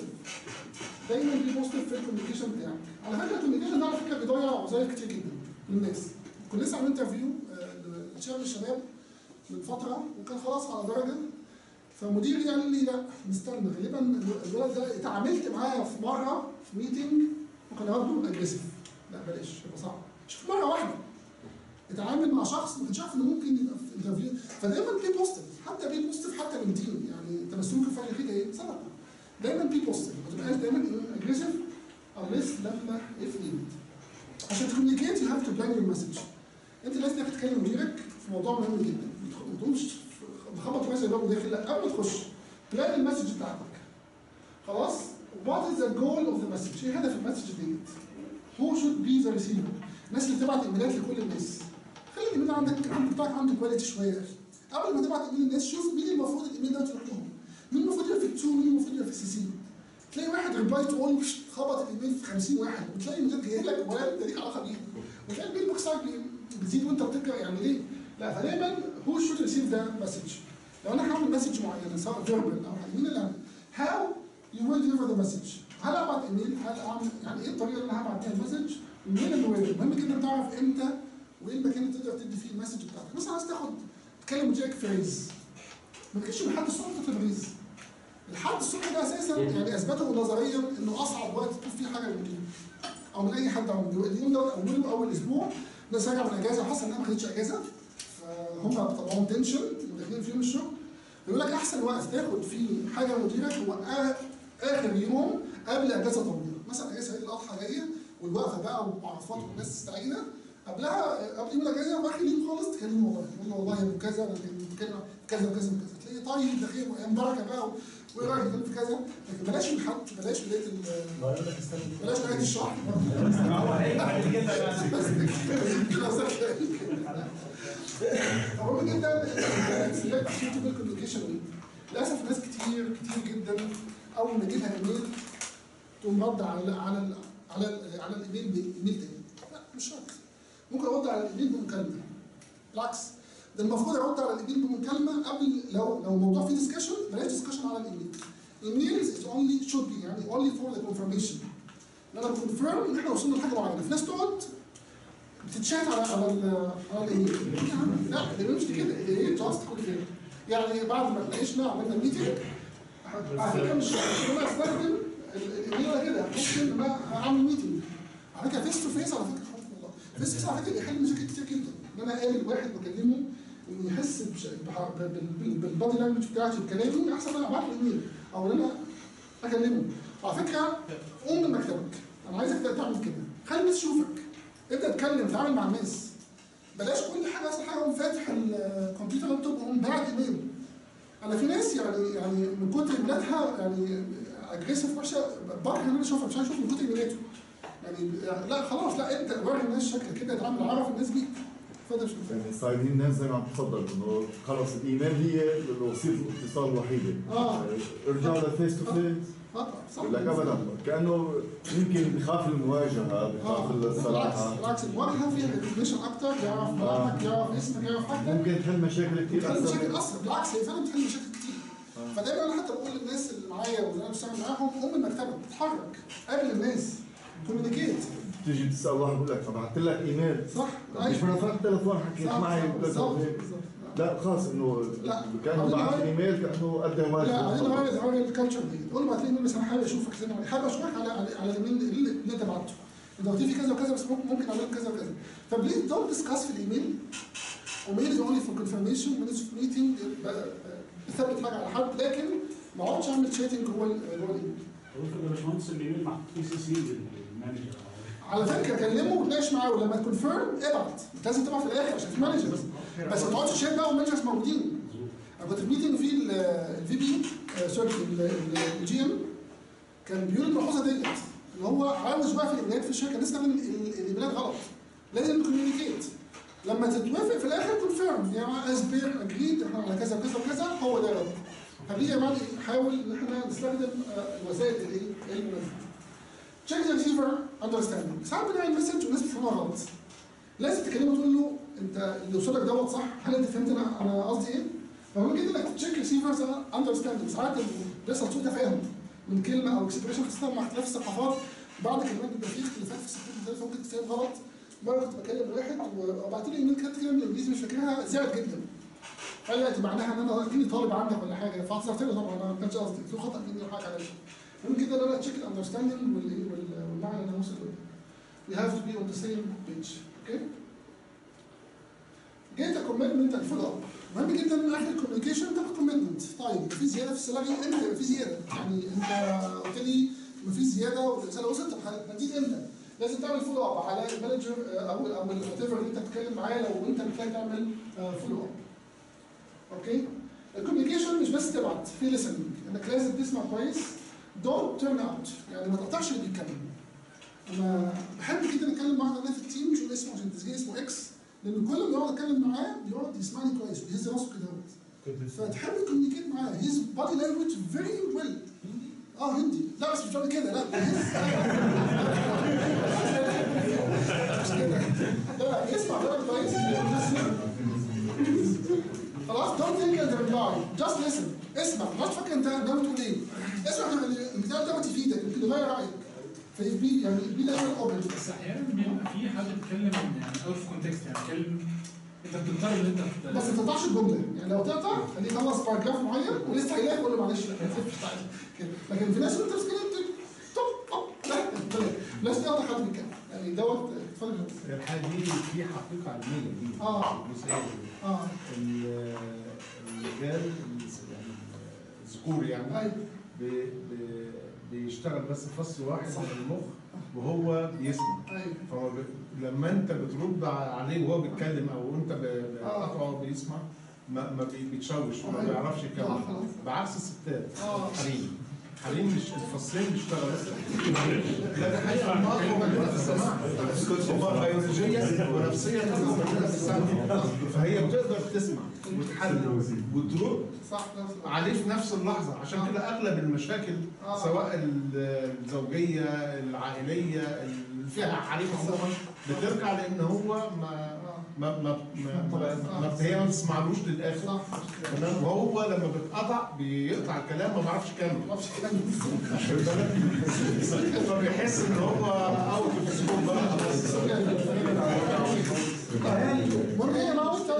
دايما بي بوزيتيف في الكوميونيكيشن بتاعك على فكره الكوميونيكيشن ده على فكره بيضيع وظائف كتير جدا للناس كنا لسه عاملين انترفيو لشباب الشباب من فتره وكان خلاص على درجه فمديري قال لي لا مستنى غالبا الولد ده اتعاملت معاه في مره في ميتنج وكان برضه اجريسيف لا بلاش يبقى صعب شوف مره واحده اتعامل مع شخص ما كانش عارف انه ممكن يبقى في انترفيو فدايما بي بوزيتيف حتى بي بوزيتيف حتى من تيم يعني انت مسؤول في فرق كده ايه سبب دايما بي بوزيتيف ما تبقاش دايما اجريسيف unless لما if needed عشان تكوميونيكيت يو هاف تو بلان يور مسج انت لازم انك تكلم مديرك في موضوع مهم جدا ما تقومش مخبط مثلا الباب وداخل لا قبل ما تخش بلان المسج بتاعتك خلاص وات از ذا جول اوف ذا مسج ايه هدف المسج ديت هو شود بي ذا ريسيفر الناس اللي بتبعت ايميلات لكل الناس خلي الايميل عندك العمل بتاعك عنده كواليتي شويه يا اخي قبل ما تبعت ايميل للناس شوف مين المفروض الايميل ده تروح لهم مين المفروض يبقى في التو مين المفروض يبقى في السي سي تلاقي واحد ريبلاي تو اول خبط الايميل في 50 واحد وتلاقي ايميلات جايه لك ولا انت ليك علاقه بيها وتلاقي الميل بوكس بتاعك بتزيد وانت بتقرا يعني ليه؟ لا فدايما هو شود ريسيف ذا مسج لو انا هعمل مسج معينه سواء فيربال او حاجه مين اللي هعمل؟ هاو يو ويل ديليفر ذا مسج هل ابعت ايميل؟ هل اعمل يعني ايه الطريقه اللي انا هبعت بيها المسج؟ ومين اللي وين؟ المهم جدا تعرف امتى وايه المكان اللي تقدر تدي فيه المسج بتاعتك مثلا عايز تاخد تكلم مديرك في ريز ما تجيش من حد الصبح تطلب ريز الحد الصبح ده اساسا يعني اثبته نظريا انه اصعب وقت تطلب فيه حاجه من المدير او من اي حد او من اليوم ده اوله اول اسبوع الناس راجعه من اجازه حاسه انها ما خدتش اجازه فهم طبعهم تنشن وداخلين في يوم الشغل يقول لك احسن وقت تاخد فيه حاجه من مديرك هو آ- اخر يوم قبل اجازه طويله مثلا اجازه عيد الاضحى جايه والوقفه بقى وعرفات والناس مستعجله قبلها قبل يوم الاجازه واخر يوم خالص تكلمه والله يقول له والله يا ابو كذا انا كان كذا وكذا وكذا تلاقيه طيب ده خير وايام بركه بقى وايه رايك في كذا لكن بلاش من حد بلاش بدايه ال- بلاش بدايه الشهر مهم جدا سيلكت سوتبل كوميونيكيشن للاسف ناس كتير كتير جدا اول ما يجيلها ايميل تقوم رد على ال على ال على ال على الايميل بايميل تاني لا مش شرط ممكن ارد على الايميل بمكالمه بالعكس ده المفروض ارد على الايميل بمكالمه قبل لو لو الموضوع فيه ديسكشن بلاش ديسكشن على الايميل ايميلز از اونلي شود بي يعني اونلي فور ذا كونفرميشن ان انا بكونفيرم ان احنا وصلنا لحاجه معينه في ناس تقعد بتتشات على على ال- على الايميل يا عم لا ده مش كده ايه جاست كل كده يعني بعد ما اتناقشنا عملنا ميتنج على فكره مش مش انا استخدم ال- الايميل ولا كده ممكن ان انا اعمل ميتنج على فكره فيس تو فيس على فكره حرف والله فيس على فكره بيحل مشاكل كتير جدا ان انا اقابل واحد بكلمه انه يحس بش- بح- بال- بال- بالبادي لانجوج بتاعتي بكلامي احسن ما انا ابعت له ايميل او ان انا اكلمه وعلى فكره قوم من مكتبك انا عايزك تعمل كده خلي الناس تشوفك ابدا اتكلم اتعامل مع الناس بلاش كل حاجه اصل حاجه قوم فاتح الكمبيوتر لابتوب وقوم باعت ايميل انا في ناس يعني يعني من كتر ايميلاتها يعني اجريسيف وحشه بكره ان انا اشوفها مش عايز اشوف من كتر ايميلاته يعني لا خلاص لا ابدا وري الناس شكلك كده اتعامل عرف الناس بيك اتفضل يا شيخ. يعني صايرين الناس زي ما عم تفضل انه خلص الايميل هي وسيله الاتصال الوحيده اه ارجعوا للفيس تو فيس خطا صح يقول لك ابدا كانه يمكن بخاف المواجهه بخاف بالعكس الصراحه بالعكس المواجهه فيها ريكوجنيشن اكتر يعرف ملامحك يعرف اسمك يعرف حاجتك ممكن تحل مشاكل كثير بتحل اكثر مشاكل اصلا بالعكس هي فعلا بتحل مشاكل كتير فدايما انا حتى بقول للناس اللي معايا واللي انا بشتغل معاهم قوم من مكتبك اتحرك قابل الناس كوميونيكيت تيجي تسال واحد بقول لك بعثت لك ايميل صح طب مش فتحت التليفون حكيت صح، معي صح، بقول لك بالظبط، طب هيك. بالظبط. لا خلص انه لا. كانه بعدين بعث هاي- ايميل كانه قدم واجب لا بعدين غير غير الكالتشر دي قول له بعت لي ايميل مثلا حابب اشوفك زي ما حابب اشوفك على على على الايميل اللي اللي انت بعته انت قلت لي في كذا وكذا بس ممكن ممكن اعمل لك كذا وكذا فبليز دونت ديسكاس في الايميل وميل از اونلي فور كونفرميشن مينتس اوف ميتنج بثبت حاجه على حد لكن ما اقعدش اعمل شاتنج جوه ال- جوه الايميل افرض يا باشمهندس الايميل محطوط فيه سي سي للمانجر على فكره كلمه وتناقش معاه ولما تكونفيرم ابعت انت لازم تبعت في الاخر عشان في مانجر بس بس ما تقعدش تشات بقى والمانجرز موجودين انا كنت في ميتنج في الفي بي سوري الجي ام كان بيقول الملحوظه ديت ان هو عاوز بقى في الايميلات في الشركه الناس تعمل ال- الايميلات غلط لازم كوميونيكيت لما تتوافق في الاخر كونفيرم يا جماعه از بير اجريد احنا على كذا وكذا وكذا هو ده رد فدي يا جماعه نحاول ان احنا نستخدم آه، الوسائل الايه المناسبه تشيك ذا ريسيفر اندرستاندينج ساعات بنعمل مسج والناس بتفهمها غلط لازم تكلمه تقول له انت اللي وصلك دوت صح هل انت فهمت انا انا قصدي ايه؟ فمهم جدا انك تشيك ريسيفرز اندرستاندينج ساعات اللي بيحصل سوء تفاهم من كلمه او اكسبريشن خاصه مع اختلاف الثقافات بعض الكلمات بيبقى فيه اختلافات في الثقافات مختلفه ممكن تتفهم غلط مره كنت بكلم واحد وبعت له ايميل كانت كلمه بالانجليزي مش فاكرها زعل جدا قال لي انت معناها ان انا اكني طالب عندك ولا حاجه فاعتذرت له طبعا انا ما كانش قصدي في خطا مني وحاجه عليا مهم جدا ان انا تشيك الاندرستاندينج والمعنى اللي انا وصل له we have to be on the same page okay جيت كوميتمنت اند فولو اب مهم جدا ان اخر الكوميونيكيشن تاخد كوميتمنت طيب في زياده في السلاجي امتى يبقى في زياده يعني انت قلت لي ما فيش زياده والرساله وصلت طب هتزيد امتى لازم تعمل فولو اب على المانجر او او الوات ايفر اللي انت بتتكلم معاه لو انت محتاج تعمل فولو اب اوكي الكوميونيكيشن مش بس تبعت في listening انك لازم تسمع كويس دونت تيرن اوت يعني ما تقطعش اللي بيتكلم انا بحب جدا اتكلم مع حد في التيم مش هقول اسمه عشان التسجيل اسمه اكس لان كل ما يقعد اتكلم معاه بيقعد يسمعني كويس ويهز راسه كده فتحب تكوميونيكيت معاه هيز بادي لانجوج فيري ويل اه هندي لا بس مش بيعمل كده لا بيهز مش كده لا بيسمع بيعمل كويس خلاص دونت ثينك انت ريبلاي جاست ليسن اسمع ما تفكر انت ناوي تقول ايه اسمع البتاع دوت يفيدك يمكن يغير رايك فيبي يعني بي ليفل اوبن بس احيانا بيبقى في حد بيتكلم يعني اوت اوف كونتكست يعني بيتكلم انت بتضطر ان انت تت- بس ما تقطعش الجمله يعني لو تقطع خليه يخلص باراجراف معين ولسه هيلاقي تقول له معلش لا ما تلفش تعالى كده. لكن في ناس وانت بتتكلم طب طب لا بلاش تقطع حد بيتكلم يعني دوت اتفضل يا فندم. الحاجه دي في حقيقه علميه دي اه الجزئية دي. اه ال- الرجال ال- يعني الذكور يعني بي- بي- بيشتغل بس فصل واحد من المخ وهو بيسمع فهو ب- لما انت بترد عليه وهو بيتكلم او انت ب- بتقطعه وهو بيسمع ما ما بي- بيتشوش وما أيوة. بيعرفش يكمل آه، خلاص. بعكس الستات آه. حريم حريم مش الفصلين بيشتغلوا لا ده حقيقه هم اقوى مننا في السماع هم بيولوجيا ونفسيا اقوى مننا في السمع فهي بتقدر تسمع وتحلل وترد صح عليه في نفس اللحظه عشان كده اغلب المشاكل آه. سواء ال- الزوجيه العائليه اللي فيها حريم عموما بترجع لان هو ما ما ما ما, ما, ما هي ما بتسمعلوش للاخر تمام وهو لما بيتقطع بيقطع الكلام ما بيعرفش يكمل واخد بالك؟ فبيحس ان هو اوت اوف سكوب بقى خلاص المهم هي ما انت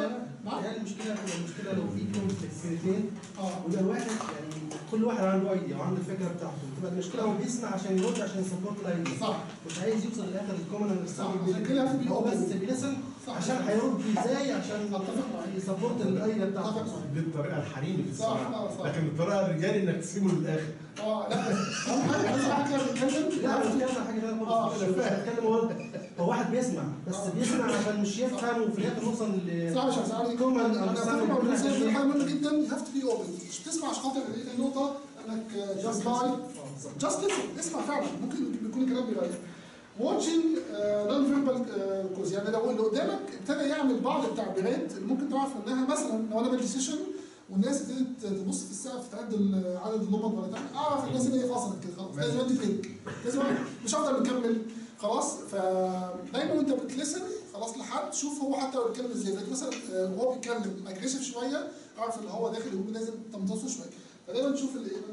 يعني المشكله المشكله لو في كونفليكت بين اثنين ويبقى الواحد يعني كل واحد عنده ايديا وعنده الفكره بتاعته تبقى المشكله هو بيسمع عشان يرد عشان يسبورت الايديا صح مش عايز يوصل للاخر الكومن اندرستاندينج عشان كده لازم هو يبقى بس open. بيلسن صح. عشان هيرد ازاي عشان يسبورت الايديا بتاعته دي الطريقه الحريمي في صح، آه، الصراحه صح. لكن الطريقه الرجالي انك تسيبه للاخر اه لا اهم حاجه اهم حاجه بنتكلم لا مش كده حاجه ثانيه اه خالص مش بتكلم هو هو واحد بيسمع بس بيسمع عشان مش يفهم وفي الاخر نوصل ل صح مش هسألني كومن انا اتفق مع اندرستاندينج الناس دي حاجه مهمه جدا يو هاف تو بي اوبن مش بتسمع عشان خاطر ايه النقطه انك جاست باي جاست ليسن اسمع فعلا ممكن يكون الكلام بيغير واتشنج نون فيربال كوز يعني لو اللي قدامك ابتدى يعمل بعض التعبيرات اللي ممكن تعرف انها مثلا لو انا بدي سيشن والناس ابتدت تبص في السقف تعد عدد اللمض ولا تعمل اعرف الناس ان هي فصلت كده خلاص لازم ادي بريك لازم مش هفضل مكمل خلاص فدايما وانت بتلسن خلاص لحد شوف هو حتى لو بيتكلم ازاي لكن مثلا آه، وهو بيتكلم اجريسيف شويه اعرف ان هو داخل يقول لازم تمتصه شويه فدايما تشوف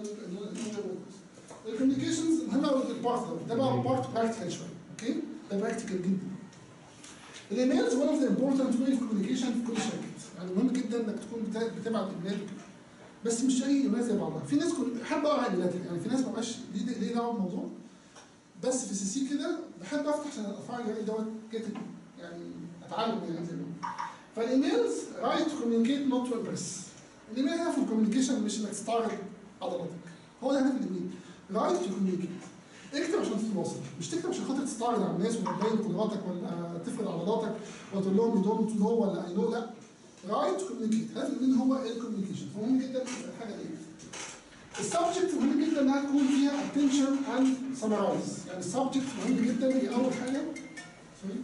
الكوميونيكيشنز مهمه قوي البارتنر ده بقى بارت براكتيكال شويه اوكي ده براكتيكال جدا الايميلز one of the important way of communication في كل شركه يعني مهم جدا انك تكون بتا- بتبعت ايميلات وكده بس مش اي ايميلات زي بعضها في ناس كل بحب اقرا ايميلات يعني في ناس ما بقاش ليه ليه دعوه بالموضوع بس في سي سي كده بحب افتح عشان افعل يعني دوت كاتب يعني اتعلم يعني زي ما بيقولوا. فالايميلز رايت تو كوميونيكيت نوت تو امبرس الايميل هدف الكوميونيكيشن مش انك تستعرض عضلاتك هو ده هدف الايميل رايت تو كوميونيكيت اكتب عشان تتواصل مش تكتب عشان خاطر تستعرض على الناس ولا تبين قدراتك ولا تفرض عضلاتك ولا تقول لهم يو دونت نو ولا اي نو لا رايت تو كوميونيكيت هدف الايميل هو الكوميونيكيشن فمهم جدا الحاجه دي السبجكت مهم جدا انها تكون فيها attention and summarize يعني السبجكت مهم جدا هي اول حاجه سوري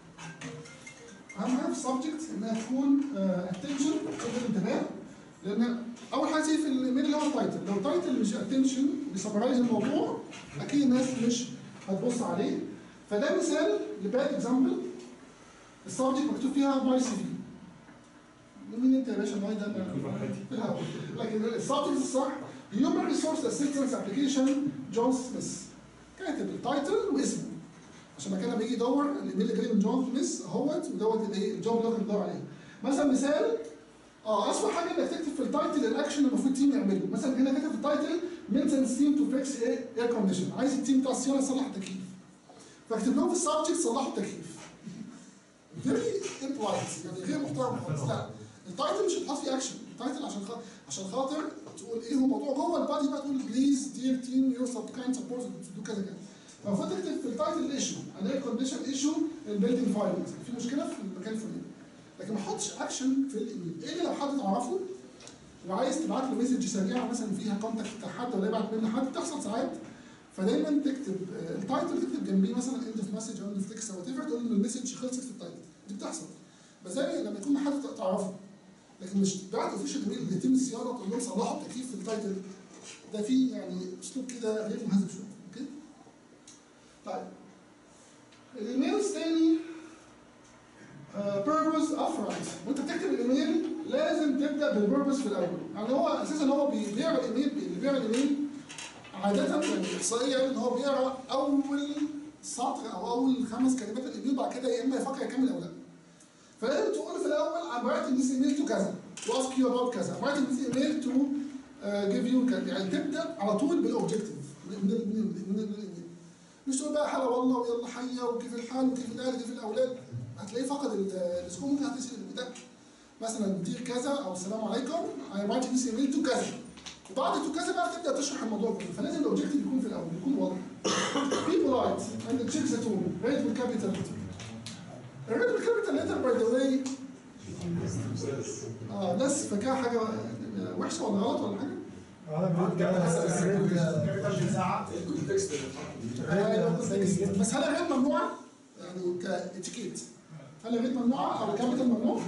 اهم حاجه في السبجكت انها تكون اتنشن تاخد انتباه لان اول حاجه زي في الايميل اللي هو التايتل لو التايتل مش اتنشن بيسمرايز الموضوع اكيد الناس مش هتبص عليه فده مثال لباد اكزامبل السبجكت مكتوب فيها ماي سي في مين انت يا باشا ماي ده أنا- لا، لكن السبجكت الصح هيومن ريسورس اسيستنس ابلكيشن جون سميث كاتب التايتل واسمه عشان ما كان بيجي يدور الايميل اللي جاي من جون سميث اهوت ودوت الايه الجوب اللي هو كان بيدور عليه مثلا مثال اه اسوء حاجه انك تكتب في التايتل الاكشن اللي المفروض التيم يعمله مثلا هنا كاتب في التايتل مينتنس تيم تو فيكس اير كونديشن عايز التيم بتاع الصيانه يصلح التكييف فاكتب لهم في السبجكت صلحوا التكييف فيري امبلايت يعني غير محترم خالص لا التايتل مش هتحط فيه اكشن التايتل عشان خاطر عشان خاطر تقول ايه هو الموضوع جوه البادي بقى تقول بليز دير تيم يور سب كايند سبورت تو كذا كذا فالمفروض تكتب في التايتل الايشو ان اير كونديشن ايشو البيلدنج فايل في مشكله في المكان الفلاني لكن ما احطش اكشن في الايميل ايه اللي لو حد تعرفه وعايز تبعت له مسج سريعه مثلا فيها كونتاكت بتاع حد ولا يبعت منه حد بتحصل ساعات فدايما تكتب آه، التايتل تكتب جنبيه مثلا اند اوف مسج او اند اوف تكست او وات ايفر تقول ان المسج خلصت في التايتل دي بتحصل بس زي لما يكون حد تعرفه لكن مش بعد اوفيشال ايميل لتيم الصيانه تقول لهم صلحوا التكييف في التايتل ده فيه يعني اسلوب كده غير مهذب شويه اوكي طيب الايميلز تاني بيربز افرايت وانت بتكتب الايميل لازم تبدا بالبيربز في الاول يعني هو اساسا هو بي- بيقرا الايميل اللي بيقرا الايميل عاده يعني احصائيا ان هو بيقرا اول سطر او اول خمس كلمات الايميل بعد كده يا اما يفكر يكمل او لا فلازم تقول في الاول I'm writing this email to كذا to ask you about كذا I'm writing this email to uh, give you كذا يعني تبدا على طول بالاوبجيكتيف من من من من الايميل مش تقول بقى هلا والله ويلا حيا وكيف الحال وكيف الاهل وكيف الاولاد هتلاقيه فقد ال- الاسلوب ممكن هتسال ده مثلا دير كذا او السلام عليكم I'm writing this email to كذا وبعد تو كذا بقى تبدا تشرح الموضوع كله فلازم الاوبجيكتيف يكون في الاول يكون واضح be polite and check the tone read with capital الريد بالكابيتال ليتر باي ذا واي اه ناس فاكرها حاجه وحشه ولا غلط ولا حاجه؟ ايوه context. بس هل الريد ممنوعه؟ يعني كاتيكيت هل الريد ممنوعه او الكابيتال ممنوع؟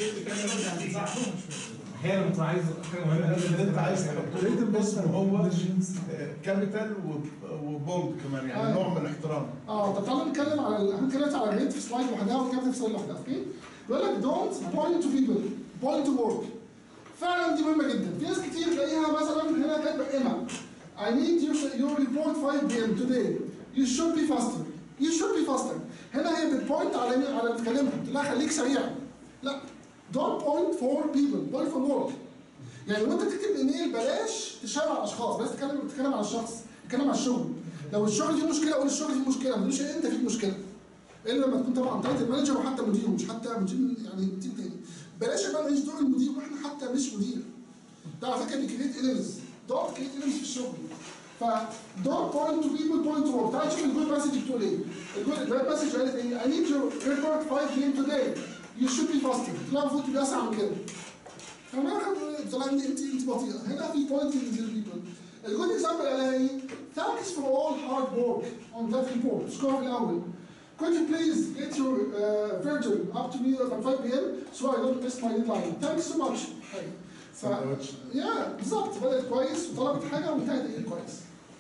احيانا بكون عايز حاجه مهمه اللي انت عايز تحط له اسمه هو كابيتال وبولد كمان يعني آه. نوع من الاحترام اه طب تعالوا نتكلم على ال- احنا اتكلمنا على الريد في سلايد لوحدها والكابيتال في سلايد لوحدها اوكي؟ بيقول لك دونت بوينت تو بيبل بوينت تو ورك فعلا دي مهمه جدا في ناس كتير تلاقيها مثلا هنا كاتبه ايما I need your, your report 5 p.m. today. You should be faster. You should be faster. هنا هي بتبوينت على مين؟ على اللي بتكلمها، تقول لها خليك سريع. لا don't point for people point for work يعني وانت بتكتب ايميل بلاش تشاور على الاشخاص بلاش تتكلم تتكلم على الشخص تتكلم على الشغل لو الشغل فيه مشكله قول الشغل فيه مشكله ما تقولش انت فيك مشكله الا لما تكون طبعا تايتل مانجر وحتى مدير مش حتى مدير يعني تيم تاني بلاش بقى نعيش دور المدير واحنا حتى مش مدير ده على فكره بيكريت انميز دونت كريت انميز في الشغل ف don't point to people point to work تعال شوف الجود مسج بتقول ايه الجود مسج قالت ايه I need to report 5 p.m. today you should be faster لا المفروض تبقى اسرع من كده فما طلع انت انت انت بطيئه هنا في بوينت للبيبل الجود اكزامبل قالها ايه thanks for all hard work on that report اشكرها في الاول Could you please get your uh, version up to me at 5 p.m. so I don't miss my deadline? Thanks so much. طيب. ف... يا بالظبط بدأت كويس وطلبت حاجة وانتهت ايه كويس.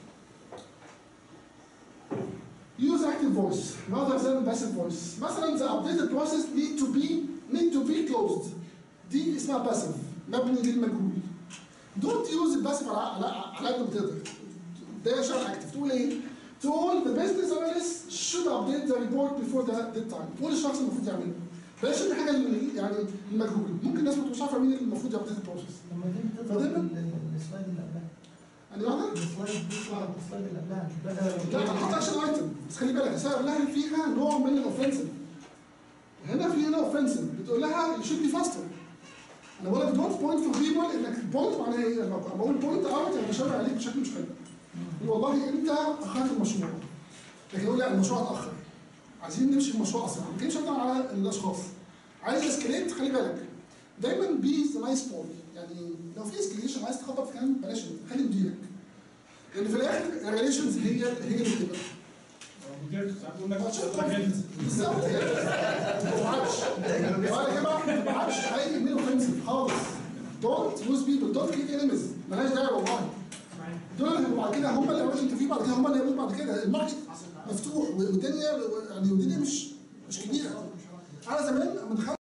Use active voice rather than passive voice. مثلا the updated process need to be need to be closed. دي اسمها passive مبني للمجهول. Don't use الباسيف على على على قد ما تقدر. ده شغل اكتف تقول ايه؟ تقول the business analyst should update the report before the deadline. قول الشخص المفروض يعمله. بلاش تعمل حاجه اللي- يعني المجهول ممكن الناس ما تبقاش عارفه مين اللي المفروض يابديت البروسيس. لما دي بتضرب السلايد اللي قبلها يعني واحده؟ السلايد بتطلع السلايد اللي قبلها مش بدأ لا ما تحطهاش الايتم بس خلي بالك السبب لها فيها نوع من الاوفنسيف هنا في هنا اوفنسيف بتقول لها يو شود بي فاستر انا بقول لك دونت بوينت فور بيبول انك بوينت معناها ايه؟ لما بقول بوينت اوت يعني بشاور عليك بشكل مش حلو يقول والله انت اخرت المشروع لكن يقول لا المشروع اتاخر عايزين نمشي المشروع اسرع ما تجيبش على الاشخاص عايز اسكليت خلي بالك دايما بي ذا نايس بوي يعني لو في اسكليشن عايز تخبط في كلام بلاش انت، خلي مديرك لان في الاخر الريليشنز هي هي اللي بتبقى مديرك ساعات بيقول لك بالظبط ما تبعتش ولا كده ما تبعتش اي ايميل اوفنسيف خالص دونت يوز بيبل دونت كيك انيميز مالهاش داعي والله دول اللي هيبقوا بعد كده هم اللي هيعملوا انترفيو بعد كده هم اللي هيعملوا بعد كده الماركت مفتوح والدنيا يعني والدنيا مش مش كبيره انا زمان لما دخلت